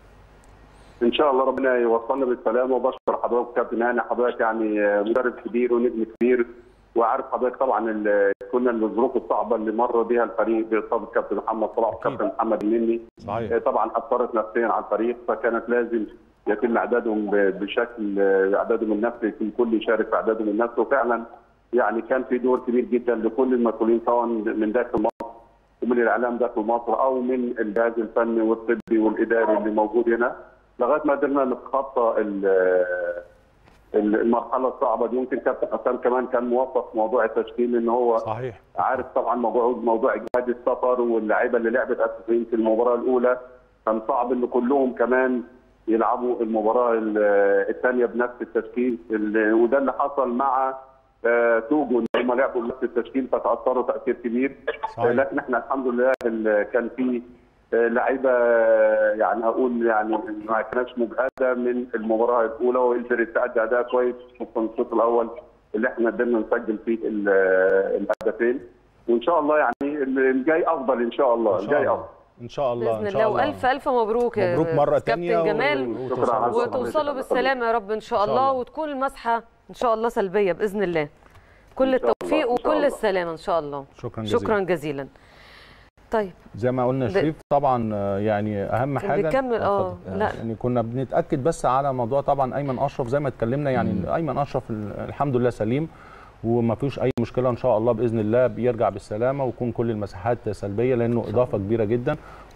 ان شاء الله ربنا يوصلنا بالسلامه وبشكر حضرتك كابتن هاني حضرتك يعني مدرب كبير ونجم كبير وعارف حضرتك طبعا ال- كنا الظروف الصعبه اللي مر بها الفريق باصابه كابتن محمد صلاح وكابتن محمد النني صحيح طبعا اثرت نفسيا على الفريق فكانت لازم يتم اعدادهم ب- بشكل آه، اعدادهم النفسي يكون الكل يشارك في اعدادهم النفسي وفعلا يعني كان في دور كبير جدا لكل المسؤولين سواء من داخل مصر ومن الاعلام داخل مصر او من الجهاز الفني والطبي والاداري اللي موجود هنا لغايه ما قدرنا نتخطى ال- المرحله الصعبه دي يمكن كابتن حسام كمان كان موفق في موضوع التشكيل ان هو صحيح عارف طبعا موضوع موضوع اجهاد السفر واللعيبه اللي لعبت اساسيين في المباراه الاولى كان صعب ان كلهم كمان يلعبوا المباراه الثانيه بنفس التشكيل ال- وده اللي حصل مع آه، توجو ان هم لعبوا بنفس التشكيل فتاثروا تاثير كبير صحيح. آه، لكن احنا الحمد لله ال- كان في آه، لعيبه آه، يعني اقول يعني ما كانتش مجهده من المباراه الاولى وقدرت تأدي اداء كويس خصوصا الشوط الاول اللي احنا قدرنا نسجل فيه ال- الهدفين وان شاء الله يعني الجاي افضل ان شاء الله إن شاء الجاي الله. افضل ان شاء الله باذن ان شاء الله الله والف الف مبروك يا مبروك مرة تانية كابتن و- جمال وتوصلوا بالسلامة. وتوصلوا بالسلامه يا رب ان شاء إن شاء الله الله. وتكون المسحه ان شاء الله سلبيه باذن الله كل إن شاء الله، التوفيق إن شاء وكل الله. السلامه ان شاء الله شكرا جزيلا. شكرا جزيلا طيب زي ما قلنا ده- شريف طبعا آه، يعني اهم حاجه بيكمل، آه، اتفضل. لا. يعني كنا بنتاكد بس على موضوع طبعا ايمن اشرف زي ما اتكلمنا يعني ايمن اشرف ال- الحمد لله سليم وما فيش اي مشكله ان شاء الله باذن الله بيرجع بالسلامه ويكون كل المساحات سلبيه لانه اضافه كبيره جدا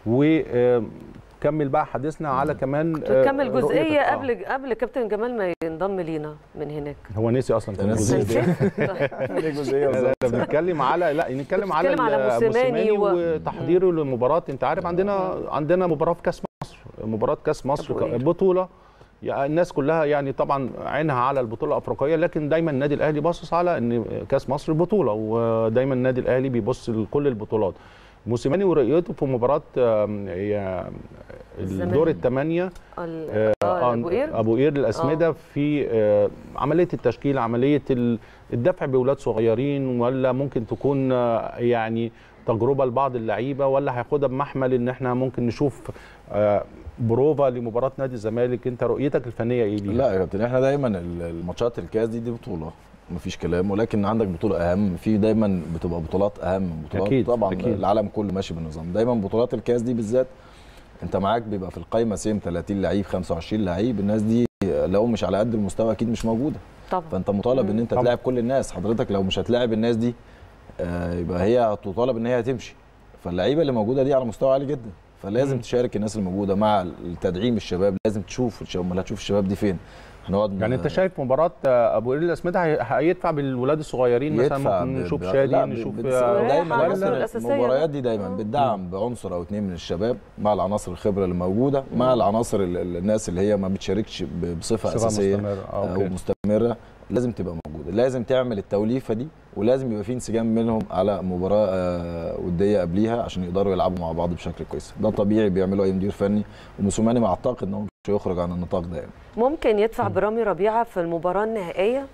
وكمل بقى حديثنا على كمان آه، كمل رؤيتك. جزئيه آه. قبل قبل كابتن جمال ما ينضم لينا من هناك هو نسي اصلا كان نسي. الجزئية دي. جزئيه لا، لا، بنتكلم على لا نتكلم على بنتكلم على ال- موسيماني و- وتحضيره للمباراه انت عارف عندنا عندنا مباراه في كاس مصر مباراه كاس مصر أبو قير. بطوله يعني الناس كلها يعني طبعا عينها على البطوله الافريقيه لكن دايما النادي الاهلي باصص على ان كاس مصر بطوله ودايما النادي الاهلي بيبص لكل البطولات موسيماني ورؤيته في مباراه آم، هي الدور الثمانيه ال- آه، آه، آه، أبو قير؟ ابو قير الاسمده في آه، عمليه التشكيل عمليه ال- الدفع باولاد صغيرين ولا ممكن تكون آه، يعني تجربه لبعض اللعيبه ولا هياخدها بمحمل ان احنا ممكن نشوف آه، بروفا لمباراه نادي الزمالك انت رؤيتك الفنيه ايه ليها؟ لا يا كابتن احنا دايما ال- الماتشات الكاس دي دي بطوله مفيش كلام ولكن عندك بطوله اهم في دايما بتبقى بطولات اهم من بطولات أكيد، طبعا أكيد. العالم كله ماشي بالنظام دايما بطولات الكاس دي بالذات انت معاك بيبقى في القايمه سيم 30 لعيب 25 لعيب الناس دي لو مش على قد المستوى اكيد مش موجوده طبعا فانت مطالب ان انت طبعا. تلاعب كل الناس حضرتك لو مش هتلاعب الناس دي آه، يبقى هي هتطالب ان هي تمشي فاللعيبه اللي موجوده دي على مستوى عالي جدا فلازم مم. تشارك الناس اللي موجوده مع التدعيم الشباب لازم تشوف الشباب امال هتشوف الشباب دي فين هنقعد يعني انت شايف مباراه آه، ابو قير الاسمده هي- هيدفع بالولاد الصغيرين مثلا يدفع ممكن ب- نشوف ب- شادي لا، نشوف بت- آه، دايما على بس العناصر الأساسية المباريات بقى. دي دايما بتدعم بعنصر او اتنين من الشباب مع العناصر الخبره اللي موجوده مع العناصر ال- ال- الناس اللي هي ما بتشاركش ب- بصفه بصفة اساسيه مستمرة. آه، او أوكي. مستمره لازم تبقى موجوده لازم تعمل التوليفه دي ولازم يبقى في انسجام منهم على مباراه آه، وديه قبليها عشان يقدروا يلعبوا مع بعض بشكل كويس ده طبيعي بيعمله اي مدير فني وموسوماني ما اعتقد ان هو مش هيخرج عن النطاق ده يعني ممكن يدفع برامي ربيعه في المباراه النهائيه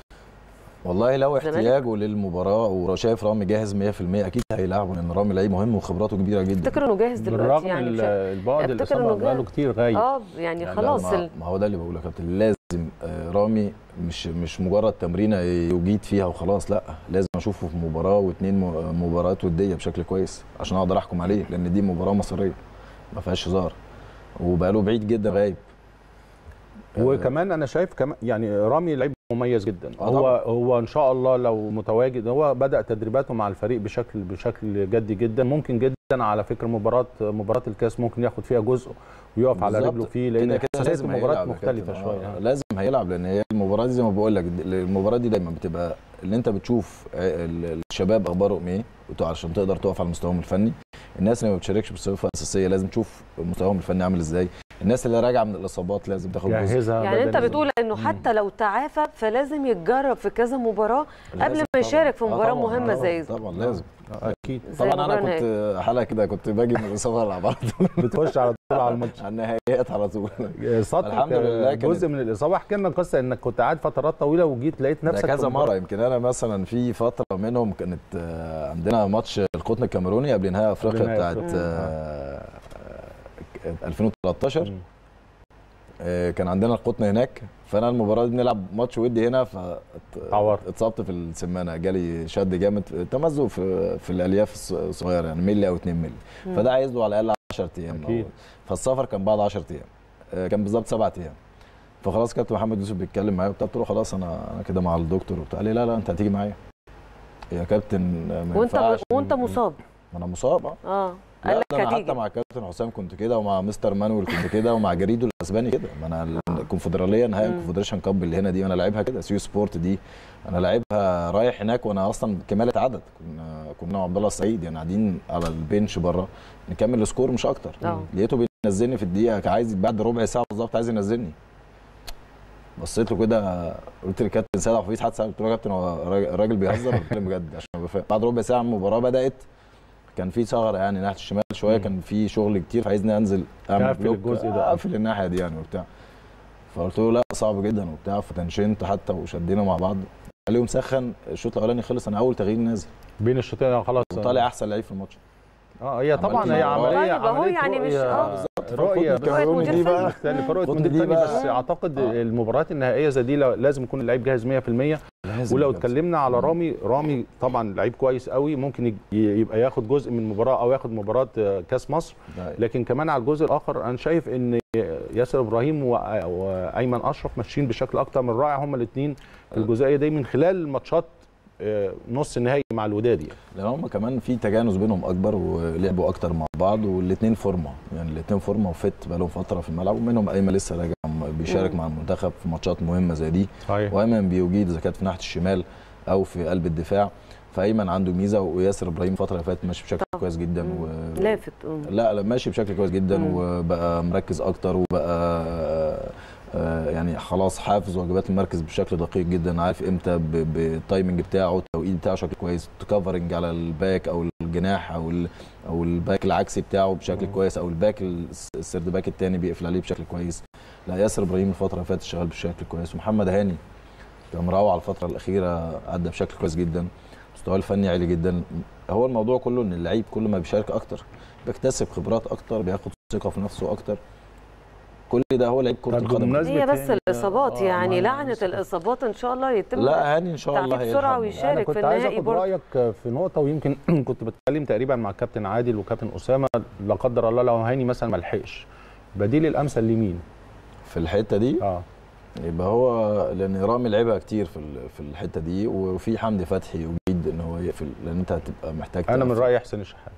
والله لو الزمالك؟ احتياجه للمباراه وشايف رامي جاهز 100% اكيد هيلعبه لان رامي لعيب مهم وخبراته كبيره جدا افتكر انه جاهز دلوقتي بالرغم يعني ال- بشكل- البعد افتكر الاصابه إنه بقاله جاهز. كتير غايب اه يعني لا، خلاص ما, ال- ما هو ده اللي بقوله يا كابتن لازم آه، رامي مش مش مجرد تمرينه يجيد فيها وخلاص لا لازم اشوفه في مباراه واثنين م- مباريات وديه بشكل كويس عشان اقدر احكم عليه لان دي مباراه مصريه ما فيهاش هزار وبقاله بعيد جدا غايب وكمان انا شايف كمان يعني رامي لعيب مميز جدا آه هو طبعاً. هو ان شاء الله لو متواجد هو بدا تدريباته مع الفريق بشكل بشكل جدي جدا ممكن جدا على فكره مباراه مباراه الكاس ممكن ياخد فيها جزء ويقف على بالظبط. رجله فيه لان كده كده حساسيه لازم المباراه هيلعب يا مختلفه كابتن. شويه آه، لازم هيلعب لان هي المباراه دي زي ما بقول لك المباراه دي دايما بتبقى اللي انت بتشوف آه، ال- الشباب اخبارهم ايه وت- عشان تقدر تقف على مستواهم الفني الناس اللي ما بتشاركش بصفه اساسيه لازم تشوف مستواهم الفني عامل ازاي الناس اللي راجعه من الاصابات لازم تاخد جزء جاهزه يعني انت بدنياً. بتقول انه حتى لو تعافى فلازم يتجرب في كذا مباراه قبل لازم ما طبعاً. يشارك في آه مباراه طبعاً، مهمه آه زي طبعا لازم آه، اكيد زي طبعا انا المباراة كنت حلقه كده كنت باجي من الاصابه العب على طول بتخش على طول على الماتش على النهائيات على طول سطر الحمد لله كانت- جزء من الاصابه احكي لنا قصه انك كنت قاعد فترات طويله وجيت لقيت ده نفسك كذا في مره يمكن انا مثلا في فتره منهم كانت آه، عندنا ماتش القطن الكاميروني قبل نهائي افريقيا قبل نهائي بتاعت أفريقيا. آه، آه، 2013 آه، كان عندنا القطن هناك فانا المباراه دي نلعب ماتش ودي هنا فاتصبت في السمانه جالي شد جامد تمزق في في الالياف الص- الصغيره يعني ملي او 2 ملي مم. فده عايز له على الاقل 10 ايام أكيد. فالسفر كان بعد 10 ايام آه، كان بالظبط سبعة ايام فخلاص كابتن محمد يوسف بيتكلم معايا وبتاع قلت له خلاص انا انا كده مع الدكتور وبتاع قال لي لا لا انت هتيجي معايا يا كابتن آه، ما وانت ينفعش وانت مصاب ما انا مصاب اه اه لا قال لك ده انا هتيجي حتى مع كابتن حسام كنت كده ومع مستر مانويل كنت كده ومع جريدو الاسباني كده ما انا الكونفدراليه نهائي مم. الكونفدريشن كاب اللي هنا دي انا لعبها كده سيو سبورت دي انا لعبها رايح هناك وانا اصلا كماله عدد كنا كنا مع عبد الله السعيد يعني قاعدين على البنش بره نكمل السكور مش اكتر اه. لقيته بينزلني في الدقيقه كان عايز بعد ربع ساعه بالظبط عايز ينزلني بصيت له كده قلت للكابتن سيد عبد الحفيظ حد سأل قلت له يا كابتن هو الراجل- الراجل بيهزر ولا بيتكلم بجد عشان ابقى فاهم بعد ربع ساعه المباراه بدات كان في ثغره يعني ناحيه الشمال شويه كان في شغل كتير فعايزني انزل اعمل تقفل بلوك الجزء ده. اقفل الناحيه دي يعني وبتاع فقلت له لا صعب جدا وبتاع فتنشنت حتى وشدينا مع بعض قال لي مسخن الشوط الاولاني خلص انا اول تغيير نازل بين الشوطين خلاص وطالع احسن لعيب في الماتش اه هي طبعا عملت هي إيه؟ عمليه طيب أهو عمليه يعني مش- رؤية- آه. بالظبط. رؤيه فالخطة بس الكاميروني دي بقى مختلفه رؤيه الخطة مدير دي فني بقى- بس اعتقد المباريات النهائيه زي دي لو- لازم يكون اللعيب جاهز 100% لازم ولو جاهز. اتكلمنا على رامي رامي طبعا لعيب كويس قوي ممكن يج- يبقى ياخد جزء من مباراه او ياخد مباراه آه، كاس مصر ده لكن كمان على الجزء الاخر انا شايف ان ياسر ابراهيم و- وايمن اشرف ماشيين بشكل اكتر من رائع هما الاثنين في الجزئيه دي من خلال الماتشات آه، نص النهائي مع الوداد يعني لان هم كمان في تجانس بينهم اكبر ولعبوا اكتر مع بعض والاثنين فورمه يعني الاثنين فورمه وفت بقالهم فتره في الملعب ومنهم ايمن لسه راجع م- بيشارك مم. مع المنتخب في ماتشات مهمه زي دي صحيح وايمن بيجيد اذا كانت في ناحيه الشمال او في قلب الدفاع فايمن عنده ميزه وياسر ابراهيم الفتره اللي فاتت ماشي بشكل كويس جدا و... لافت مم. لا لا ماشي بشكل كويس جدا مم. وبقى مركز اكتر وبقى آه، يعني خلاص حافظ واجبات المركز بشكل دقيق جدا عارف امتى ب- بالتايمنج بتاعه التوقيت بتاعه بشكل كويس كفرنج على الباك او الجناح او ال- او الباك العكسي بتاعه بشكل كويس او الباك الس- السرد باك الثاني بيقفل عليه بشكل كويس لا ياسر ابراهيم الفتره اللي فاتت شغال بشكل كويس ومحمد هاني كان مروع الفتره الاخيره ادى بشكل كويس جدا مستواه الفني عالي جدا هو الموضوع كله ان اللعيب كل ما بيشارك اكتر بيكتسب خبرات اكتر بياخد ثقه في نفسه اكتر كل ده هو لعيب كره طب القدم بمناسبة هي بس يعني- الاصابات آه، يعني ما- لعنه الاصابات ان شاء الله يتم لا هاني ان شاء الله تعافيه بسرعه هيلحق. انا ويشارك في كنت عايز النهائي اخد برضه رايك في نقطه ويمكن كنت بتكلم تقريبا مع الكابتن عادل وكابتن اسامه لا قدر الله لو هاني مثلا ما لحقش بديل الامثل لمين؟ في الحته دي اه يبقى هو لان رامي لعبها كتير في ال- في الحته دي وفي حمدي فتحي يجيد ان هو يقفل لان انت هتبقى محتاج انا من تقفل. رايي حسين الشحات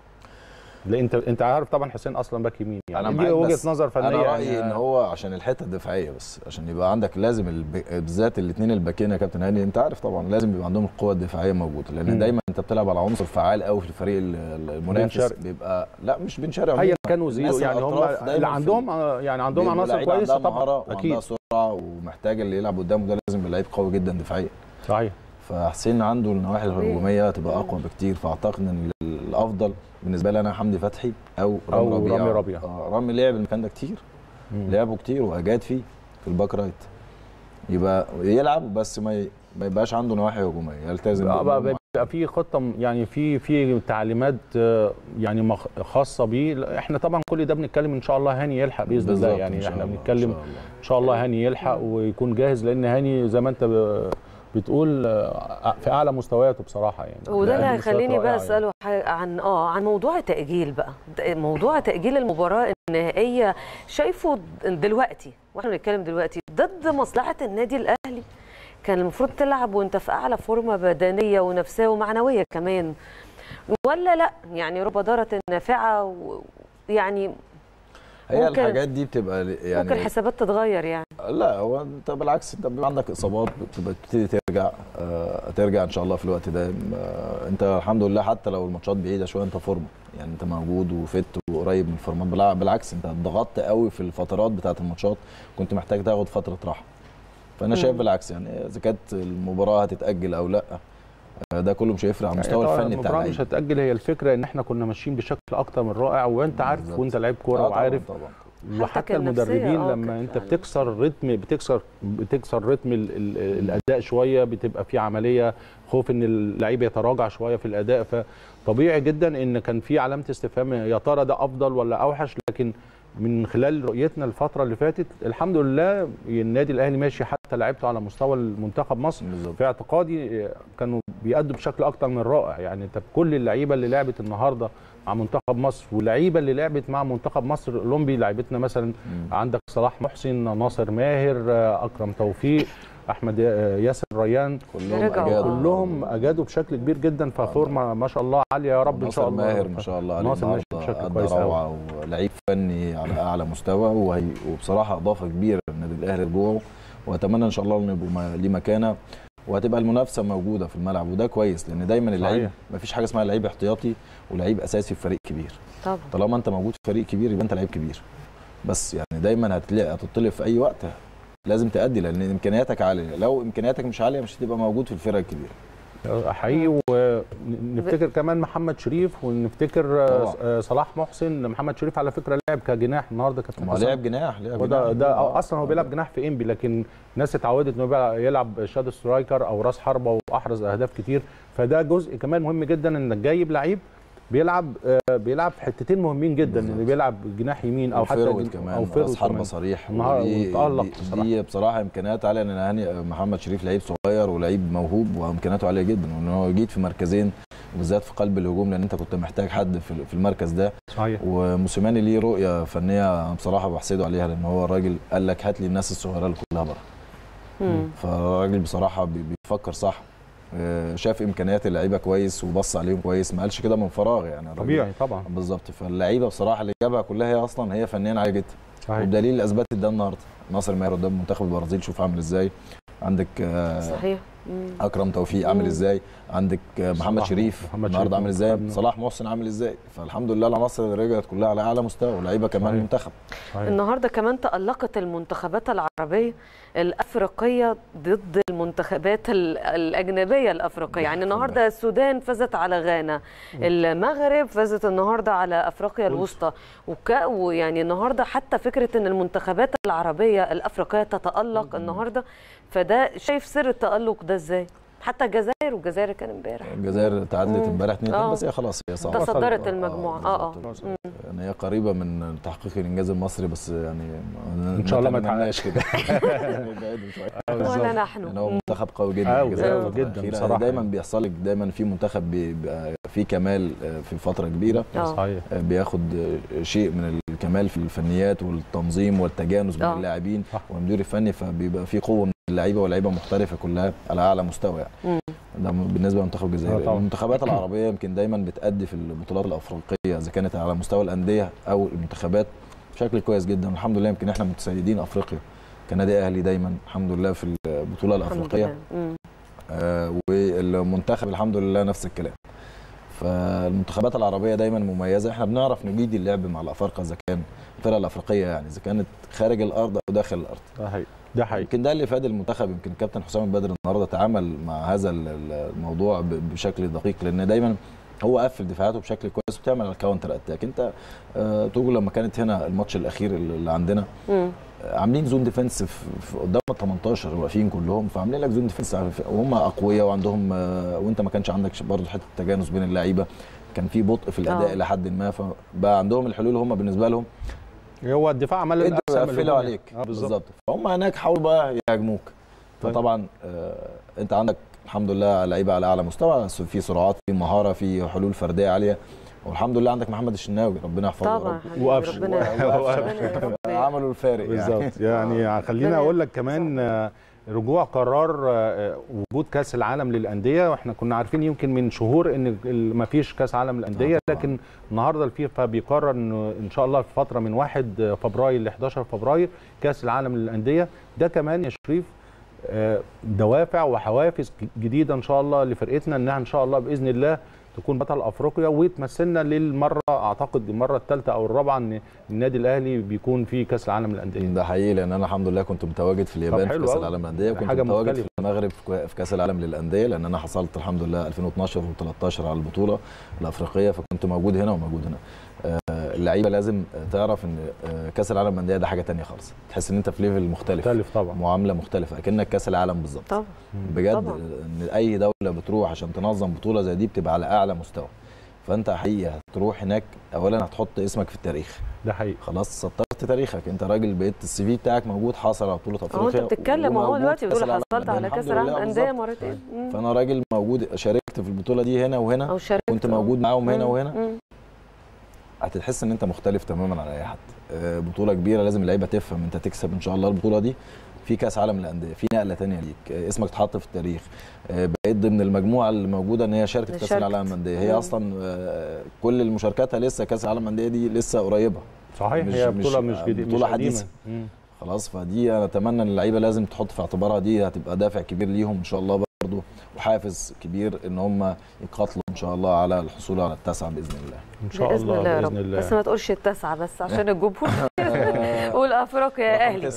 لا انت انت عارف طبعا حسين اصلا باك يمين يعني انا دي معاك وجهه بس نظر فنيه انا رايي يعني ان هو عشان الحته الدفاعيه بس عشان يبقى عندك لازم الب... بالذات الاثنين الباكين يا كابتن هاني انت عارف طبعا لازم يبقى عندهم القوه الدفاعيه موجوده لان مم. دايما انت بتلعب على عنصر فعال قوي في الفريق ال- ال- المنافس شرقي. بيبقى لا مش بن شرقي ايا عموماً. كانوا زيرو الناس يعني هم الأطراف دايماً اللي في- عندهم آه، يعني عندهم بيبقوا عناصر لعيبة كويسه عندها طبعا مهارة اكيد وعندها سرعه ومحتاج اللي يلعب قدامه ده لازم يبقى لعيب قوي جدا دفاعيا صحيح فحسين عنده النواحي الهجوميه تبقى اقوى بكتير فاعتقد ان الافضل بالنسبه لي انا حمدي فتحي او رامي أو ربيعه رامي ربيعة. آه، رامي لعب المكان ده كتير مم. لعبه كتير واجاد فيه في الباك رايت يبقى يلعب بس ما ي- ما يبقاش عنده نواحي هجوميه يلتزم بقى, بأمور بقى, بقى في خطه م- يعني في في تعليمات آه، يعني مخ- خاصه بيه لا، احنا طبعا كل ده بنتكلم ان شاء الله هاني يلحق باذن الله بالظبط، إن يعني شاء احنا الله، إن بنتكلم شاء الله. ان شاء الله هاني يلحق ويكون جاهز لان هاني زي ما انت ب- بتقول آه، في اعلى مستوياته بصراحه يعني وده اللي بيقدم مستويات هيخليني بقى رائعة اساله حاجة عن اه عن موضوع التاجيل بقى د- موضوع تاجيل المباراه النهائيه شايفه دلوقتي واحنا بنتكلم دلوقتي ضد مصلحه النادي الاهلي كان المفروض تلعب وانت في اعلى فورمه بدنيه ونفسيه ومعنويه كمان ولا لا يعني رب ضاره نافعه و- يعني هي ممكن- الحاجات دي بتبقى ل- يعني ممكن الحسابات تتغير يعني لا هو انت بالعكس انت بيبقى عندك اصابات بتبقى بتبتدي ترجع آه ترجع ان شاء الله في الوقت ده آه انت الحمد لله حتى لو الماتشات بعيده شويه انت فورمه يعني انت موجود وفت وقريب من الفورمات بالع- بالعكس انت ضغطت قوي في الفترات بتاعه الماتشات كنت محتاج تاخد فتره راحه فانا مم. شايف بالعكس يعني اذا كانت المباراه هتتاجل او لا آه ده كله مش هيفرق على يعني المستوى طبعاً الفني بتاع المباراة مش اللعيبه هتأجل هي الفكرة ان احنا كنا ماشيين بشكل اكتر من رائع وانت عارف بالظبط. وانت لعيب كورة آه طبعاً، وعارف طبعا وحتى كان نفسية، المدربين آه، لما كان انت بتكسر رتم بتكسر بتكسر رتم ال ال الاداء شويه بتبقى في عمليه خوف ان اللعيب يتراجع شويه في الاداء فطبيعي جدا ان كان في علامه استفهام يا ترى ده افضل ولا اوحش لكن من خلال رؤيتنا الفتره اللي فاتت الحمد لله النادي الاهلي ماشي حتى لعبته على مستوى المنتخب مصر في اعتقادي آه، كانوا بيأدوا بشكل اكتر من رائع يعني انت كل اللعيبه اللي لعبت النهارده مع منتخب مصر واللعيبه اللي لعبت مع منتخب مصر الاولمبي لعيبتنا مثلا عندك صلاح محسن ناصر ماهر آه، اكرم توفيق احمد آه، ياسر ريان كلهم رجعوا. أجادوا. كلهم اجادوا بشكل كبير جدا ففورمه ما شاء الله عاليه يا رب ان شاء الله ماهر ما شاء الله عليه ناصر ماشي النهارده بشكل أدى كويس قوي روعه ولعيب فني على اعلى مستوى وهي وبصراحه اضافه كبيره للنادي الاهلي رجوعه واتمنى ان شاء الله انه يبقوا ما- ليه مكانه وهتبقى المنافسه موجوده في الملعب وده كويس لان دايما اللعيب صحيح. ما فيش حاجه اسمها لعيب احتياطي ولعيب اساسي في فريق كبير طبعا طالما انت موجود في فريق كبير يبقى انت لعيب كبير بس يعني دايما هتلاقي هتطلب في اي وقت لازم تأدي لان امكانياتك عاليه لو امكانياتك مش عاليه مش هتبقى موجود في الفرق الكبيره حقيقي ونفتكر كمان محمد شريف ونفتكر آه، طبعا. آه، صلاح محسن محمد شريف على فكره لعب كجناح النهارده كابتن ما هو حسام. لعب جناح لعب وده جناح. ده اصلا هو بيلعب جناح في انبي لكن الناس اتعودت انه بيلعب- يلعب شادو سترايكر او راس حربه واحرز اهداف كتير فده جزء كمان مهم جدا انك جايب لعيب بيلعب آه، بيلعب في حتتين مهمين جدا اللي بيلعب جناح يمين او حتى فيرود جن- كمان او او فيرود راس حربه كمان. صريح النهار- ودي- وتألق دي- بصراحة. دي بصراحه امكانيات عاليه لان هاني محمد شريف لعيب صغير ولعيب موهوب وامكانياته عاليه جدا وان هو جيد في مركزين وبالذات في قلب الهجوم لان انت كنت محتاج حد في في المركز ده صحيح وموسيماني ليه رؤيه فنيه أنا بصراحه بحسده عليها لان هو الراجل قال لك هات لي الناس الصغيره اللي كلها بره مم. فالراجل بصراحه بي- بيفكر صح آه، شاف امكانيات اللعيبه كويس وبص عليهم كويس ما قالش كده من فراغ يعني الراجل- طبيعي طبعا بالظبط فاللعيبه بصراحه اللي جابها كلها هي اصلا هي فنيا عاليه جدا صحيح. والدليل اثبتت ده النهارده ناصر ماهر قدام منتخب البرازيل شوف عامل ازاي عندك آه، صحيح مم. اكرم توفيق عامل مم. ازاي عندك آه، محمد صلاح- شريف محمد النهارده شريف عامل ازاي منتخبنا. صلاح محسن عامل ازاي فالحمد لله العناصر اللي رجعت كلها على اعلى مستوى ولاعيبه كمان صحيح. منتخب النهارده كمان تألقت المنتخبات العربية الأفريقية ضد المنتخبات ال- الأجنبية الأفريقية يعني النهارده السودان فازت على غانا المغرب فازت النهارده على أفريقيا الوسطى وك... ويعني النهارده حتى فكرة إن المنتخبات العربية الأفريقية تتألق النهارده فده شايف سر التألق ده إزاي؟ حتى الجزائر والجزائر كان امبارح الجزائر تعادلت مم. امبارح 2 آه. بس هي خلاص هي صعبه تصدرت المجموعة اه اه مم. يعني هي قريبه من تحقيق الانجاز المصري بس يعني إن شاء الله ما نتمناش كده يعني بعيد شوية. ولا نحن يعني هو مم. منتخب قوي جدا قوي، الجزائر قوي الفترة جدا الأخيرة. بصراحة. دايما بيحصل لك دايما في منتخب بيبقى فيه كمال آه، في فتره كبيره آه. صحيح آه، بياخد آه، شيء من الكمال في الفنيات والتنظيم والتجانس بين آه. اللاعبين صح. والمدير الفني فبيبقى في قوه من اللعيبه واللعيبه محترفه كلها على اعلى مستوى يعني مم. ده بالنسبه لمنتخب آه الجزائر طبعا. المنتخبات العربيه يمكن دايما بتأدي في البطولات الافريقيه اذا كانت على مستوى الانديه او المنتخبات بشكل كويس جدا الحمد لله يمكن احنا متسيدين افريقيا كنادي اهلي دايما الحمد لله في البطوله الحمد الافريقيه لله مم. آه، والمنتخب الحمد لله نفس الكلام فالمنتخبات العربيه دايما مميزه احنا بنعرف نجيد اللعب مع الافارقه اذا كان الفرق الافريقيه يعني اذا كانت خارج الارض او داخل الارض ده حقيقي ده حقيقي يمكن ده اللي فاد المنتخب يمكن الكابتن حسام البدر النهارده تعامل مع هذا ال- ال- الموضوع ب- بشكل دقيق لان دايما هو قفل دفاعاته بشكل كويس وبتعمل الكاونتر اتاك انت آه، توجو لما كانت هنا الماتش الاخير اللي اللي عندنا مم. عاملين زون ديفنس في في قدام ال 18 واقفين كلهم فعاملين لك زون ديفنس وهم اقوياء وعندهم آه، وانت ما كانش عندك برضه حته تجانس بين اللعيبه كان في بطء في الاداء آه. الى حد ما فبقى عندهم الحلول هم بالنسبه لهم هو الدفاع عمل ادوا الأحسن من يقفلوا الهجوم عليك يعني. اه بالظبط بالظبط فهم هناك حاولوا بقى يهاجموك طيب. فطبعا آه انت عندك الحمد لله لعيبه على اعلى مستوى في سرعات في مهاره في حلول فرديه عاليه والحمد لله عندك محمد الشناوي ربنا يحفظه يا طبعا رب. حبيبي، وقفش. ربنا وقفش. ربنا يا رب عملوا الفارق يعني بالظبط يعني خليني ربنا اقول لك كمان آه، رجوع قرار آه، وجود كاس العالم للانديه واحنا كنا عارفين يمكن من شهور ان ما فيش كاس عالم للانديه آه طبعاً. لكن النهارده الفيفا بيقرر انه ان شاء الله في فتره من 1 فبراير ل 11 فبراير كاس العالم للانديه ده كمان يا شريف آه، دوافع وحوافز جديده ان شاء الله لفرقتنا انها ان شاء الله باذن الله تكون بطل افريقيا وتمثلنا للمره اعتقد المره الثالثه او الرابعه ان النادي الاهلي بيكون في كاس العالم للانديه ده حقيقي لان انا الحمد لله كنت متواجد في اليابان في حلو كاس أوي. العالم للانديه وكنت حاجة متواجد مختلفة. في المغرب في كوا- في كاس العالم للانديه لان انا حصلت الحمد لله 2012 و13 على البطوله الافريقيه فكنت موجود هنا وموجود هنا آه، اللعيبه لازم تعرف ان آه، كاس العالم للانديه ده حاجه تانية خالص تحس ان انت في ليفل مختلف مختلف طبعا معامله مختلفه اكنك كاس العالم بالظبط طبعا بجد طبعا. ان اي دوله بتروح عشان تنظم بطوله زي دي بتبقى على اعلى مستوى فانت حقيقي هتروح هناك اولا هتحط اسمك في التاريخ ده حقيقي خلاص سطرت تاريخك انت راجل بقيت السي في بتاعك موجود حاصل على بطوله اهو افريقيا انت بتتكلم اهو وموجود دلوقتي في كأس بتقول العالم حصلت على الحمد كاس لله العالم انديه بالظبط. مرتين مم. فانا راجل موجود شاركت في البطوله دي هنا وهنا او شاركت كنت اه. موجود معاهم هنا مم. وهنا مم. هتحس ان انت مختلف تماما عن اي حد آه، بطوله كبيره لازم اللعيبه تفهم انت تكسب ان شاء الله البطوله دي في كاس عالم للانديه في نقله تانية ليك آه، اسمك اتحط في التاريخ آه، بقيت ضمن المجموعه اللي موجوده ان هي شاركت في كاس شاركت. العالم للانديه هي مم. اصلا آه، كل المشاركاتها لسه كاس العالم للانديه دي لسه قريبه صحيح مش- هي مش- بطوله مش جديده بطوله مش قديمة. حديثه مم. خلاص فدي انا اتمنى ان اللعيبه لازم تحط في اعتبارها دي هتبقى دافع كبير ليهم ان شاء الله برضه وحافز كبير ان هم يقاتلوا ان شاء الله على الحصول على التاسعه باذن الله ان شاء باذن الله الله يا رب باذن الله بس ما تقولش التاسعه بس عشان الجمهور قول افريقيا يا اهلي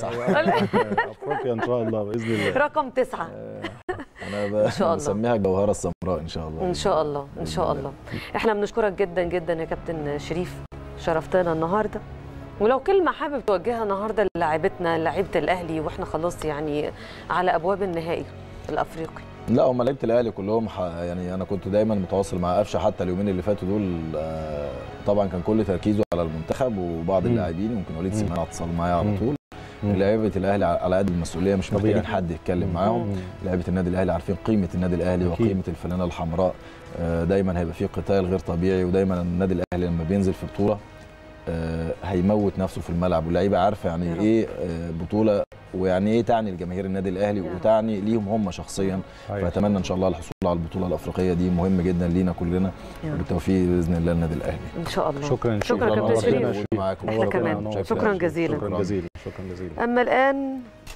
افريقيا ان شاء الله باذن الله رقم تسعه انا ب- إن شاء الله. بسميها الجوهره السمراء ان شاء الله ان شاء الله ان شاء الله احنا بنشكرك جدا جدا يا كابتن شريف شرفتنا النهارده ولو كلمه حابب توجهها النهارده للاعيبتنا لعيبه الاهلي واحنا خلاص يعني على ابواب النهائي الافريقي لا هم لعيبه الاهلي كلهم ح... يعني انا كنت دايما متواصل مع قفشه حتى اليومين اللي فاتوا دول آه، طبعا كان كل تركيزه على المنتخب وبعض مم. اللاعبين ممكن وليد مم. سليمان اتصل معايا على مم. طول مم. لعيبه الاهلي على قد المسؤوليه مش طبيعي. محتاجين حد يتكلم مم. معاهم مم. لعيبه النادي الاهلي عارفين قيمه النادي الاهلي أكيد. وقيمه الفانله الحمراء آه، دايما هيبقى فيه قتال غير طبيعي ودايما النادي الاهلي لما بينزل في بطوله آه، هيموت نفسه في الملعب واللعيبه عارفه يا يعني رب. ايه آه، بطوله ويعني ايه تعني لجماهير النادي الاهلي يا رب. وتعني ليهم هم شخصيا أيوة. فاتمنى ان شاء الله الحصول على البطوله الافريقيه دي مهم جدا لينا كلنا يا رب. بالتوفيق باذن الله للنادي الاهلي ان شاء الله شكرا شكرا كابتن نورتنا شريف وجودي معاكم احنا كمان نورتنا. شكرا جزيلا شكرا جزيلا شكرا جزيلا اما الان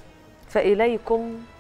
فاليكم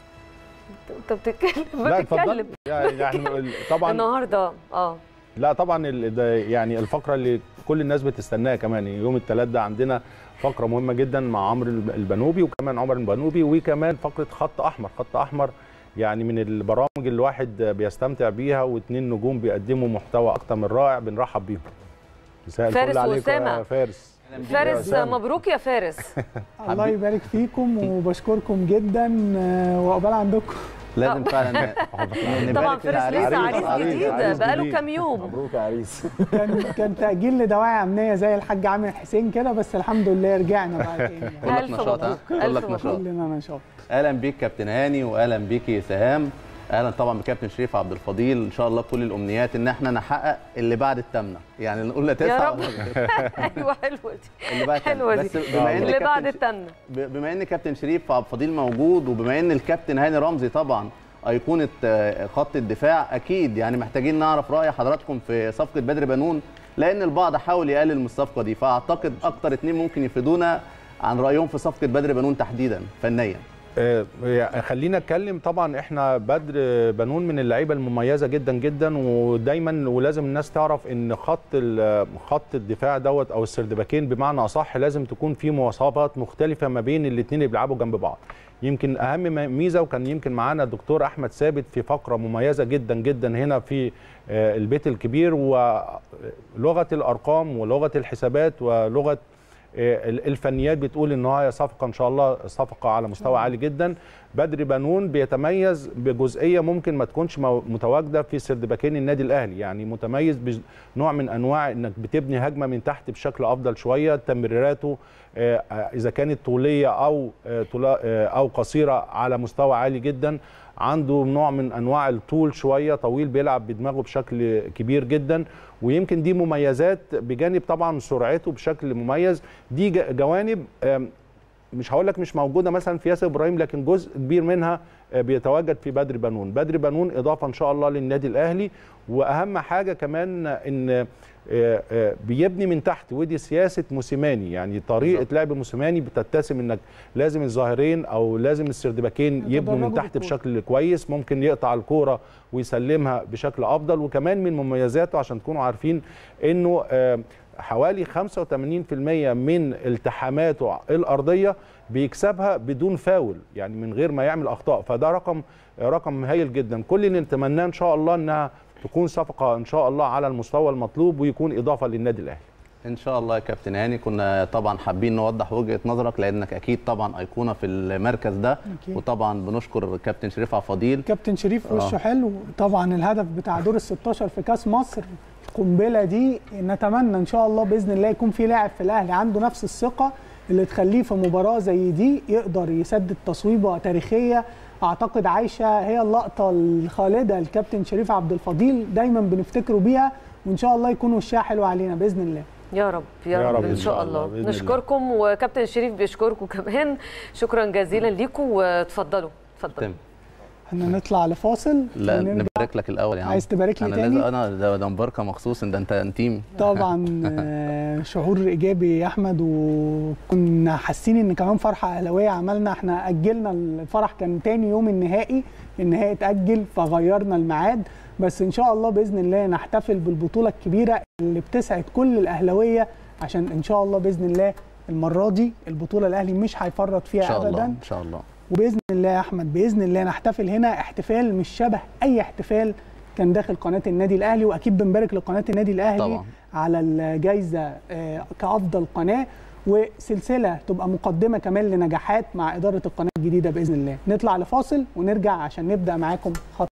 انت بتتكلم لا اتفضل بتتكلم يعني يعني طبعا النهارده اه لا طبعا ال- ده يعني الفقره اللي كل الناس بتستناها كمان يوم الثلاث ده عندنا فقره مهمه جدا مع عمرو الب- البنوبي وكمان عمر البنوبي وكمان فقره خط احمر خط احمر يعني من البرامج اللي الواحد بيستمتع بيها واثنين نجوم بيقدموا محتوى اكتر من رائع بنرحب بيهم مساء الفل فارس عليكم وأسامة. يا فارس فارس مبروك يا فارس الله يبارك فيكم وبشكركم جدا آه، وعقبال عندكم لازم فعلا طبعا فارس لسه عريس عريس- جديد عريس بقاله جديد. كام يوم مبروك يا عريس كان كان تاجيل لدواعي امنيه زي الحاج عامر حسين كده بس الحمد لله رجعنا بعد تاني كلك ألف نشاط ها مبروك. ألف كلك نشاط كلنا نشاط اهلا بيك كابتن هاني واهلا بيكي سهام اهلا طبعا بكابتن شريف عبد الفضيل ان شاء الله كل الامنيات ان احنا نحقق اللي بعد الثامنه يعني نقول لا يا تسعه رب ولا- ايوه حلوه دي اللي بعد التامنة. حلوه دي بس بما ان اللي بعد كابتن التامنه ب- بما ان كابتن شريف عبد الفضيل موجود وبما ان الكابتن هاني رمزي طبعا ايقونه آه، خط الدفاع اكيد يعني محتاجين نعرف راي حضراتكم في صفقه بدر بنون لان البعض حاول يقلل من الصفقه دي فاعتقد اكتر اتنين ممكن يفيدونا عن رايهم في صفقه بدر بنون تحديدا فنيا آه، يعني خلينا اتكلم طبعا احنا بدر بنون من اللعيبه المميزه جدا جدا ودايما ولازم الناس تعرف ان خط ال- خط الدفاع دوت او السردباكين بمعنى اصح لازم تكون في مواصفات مختلفه ما بين الاثنين اللي بيلعبوا جنب بعض يمكن اهم م- ميزه وكان يمكن معانا الدكتور احمد ثابت في فقره مميزه جدا جدا هنا في آه، البيت الكبير ولغه الارقام ولغه الحسابات ولغه آه، الفنيات بتقول ان هي صفقه ان شاء الله صفقه على مستوى عالي جدا بدر بنون بيتميز بجزئيه ممكن ما تكونش مو- متواجده في سردباكين النادي الاهلي يعني متميز بنوع من انواع انك بتبني هجمه من تحت بشكل افضل شويه تمريراته آه، آه، اذا كانت طوليه او آه، طولا- آه، او قصيره على مستوى عالي جدا عنده نوع من انواع الطول شويه طويل بيلعب بدماغه بشكل كبير جدا ويمكن دي مميزات بجانب طبعا سرعته بشكل مميز دي ج- جوانب آم، مش هقول لك مش موجوده مثلا في ياسر ابراهيم لكن جزء كبير منها آه، بيتواجد في بدر بنون بدر بنون اضافه ان شاء الله للنادي الاهلي واهم حاجه كمان ان آه، آه، بيبني من تحت ودي سياسه موسيماني يعني طريقه لعب موسيماني بتتسم انك لازم الظاهرين او لازم السردباكين يبنوا من يتدرجوا تحت بالكورة. بشكل كويس ممكن يقطع الكوره ويسلمها بشكل افضل وكمان من مميزاته عشان تكونوا عارفين انه آه، حوالي 85% من التحاماته الارضيه بيكسبها بدون فاول يعني من غير ما يعمل اخطاء فده رقم رقم هايل جدا كل اللي نتمناه ان شاء الله انها تكون صفقه ان شاء الله على المستوى المطلوب ويكون اضافه للنادي الاهلي ان شاء الله يا كابتن هاني كنا طبعا حابين نوضح وجهه نظرك لانك اكيد طبعا ايقونه في المركز ده أكيد. وطبعا بنشكر كابتن شريف عبد الفضيل كابتن شريف آه. وشه حلو طبعا الهدف بتاع دور ال 16 في كاس مصر القنبله دي نتمنى ان شاء الله باذن الله يكون في لاعب في الاهلي عنده نفس الثقه اللي تخليه في مباراه زي دي يقدر يسدد تصويبه تاريخيه اعتقد عايشه هي اللقطه الخالده الكابتن شريف عبد الفضيل دايما بنفتكره بيها وان شاء الله يكون وشها حلو علينا باذن الله يا رب يا, يا رب, رب ان شاء الله بإذن الله. نشكركم وكابتن شريف بيشكركم كمان شكرا جزيلا ليكم وتفضلوا اتفضلوا احنا نطلع لفاصل لا ونرجع. نبارك لك الاول يا عم عايز تبارك لي انا تاني؟ لازم انا ده, ده مباركه مخصوص ده انت انتيم طبعا آه، شعور ايجابي يا احمد وكنا حاسين ان كمان فرحه اهلاويه عملنا احنا اجلنا الفرح كان تاني يوم النهائي النهائي اتاجل فغيرنا الميعاد بس ان شاء الله باذن الله نحتفل بالبطوله الكبيره اللي بتسعد كل الاهلاويه عشان ان شاء الله باذن الله المره دي البطوله الاهلي مش هيفرط فيها ان شاء الله ابدا ان شاء الله وباذن الله يا احمد باذن الله نحتفل هنا احتفال مش شبه اي احتفال كان داخل قناه النادي الاهلي واكيد بنبارك لقناه النادي الاهلي طبعا. على الجائزه آه، كافضل قناه وسلسله تبقى مقدمه كمان لنجاحات مع اداره القناه الجديده باذن الله نطلع لفاصل ونرجع عشان نبدا معاكم خط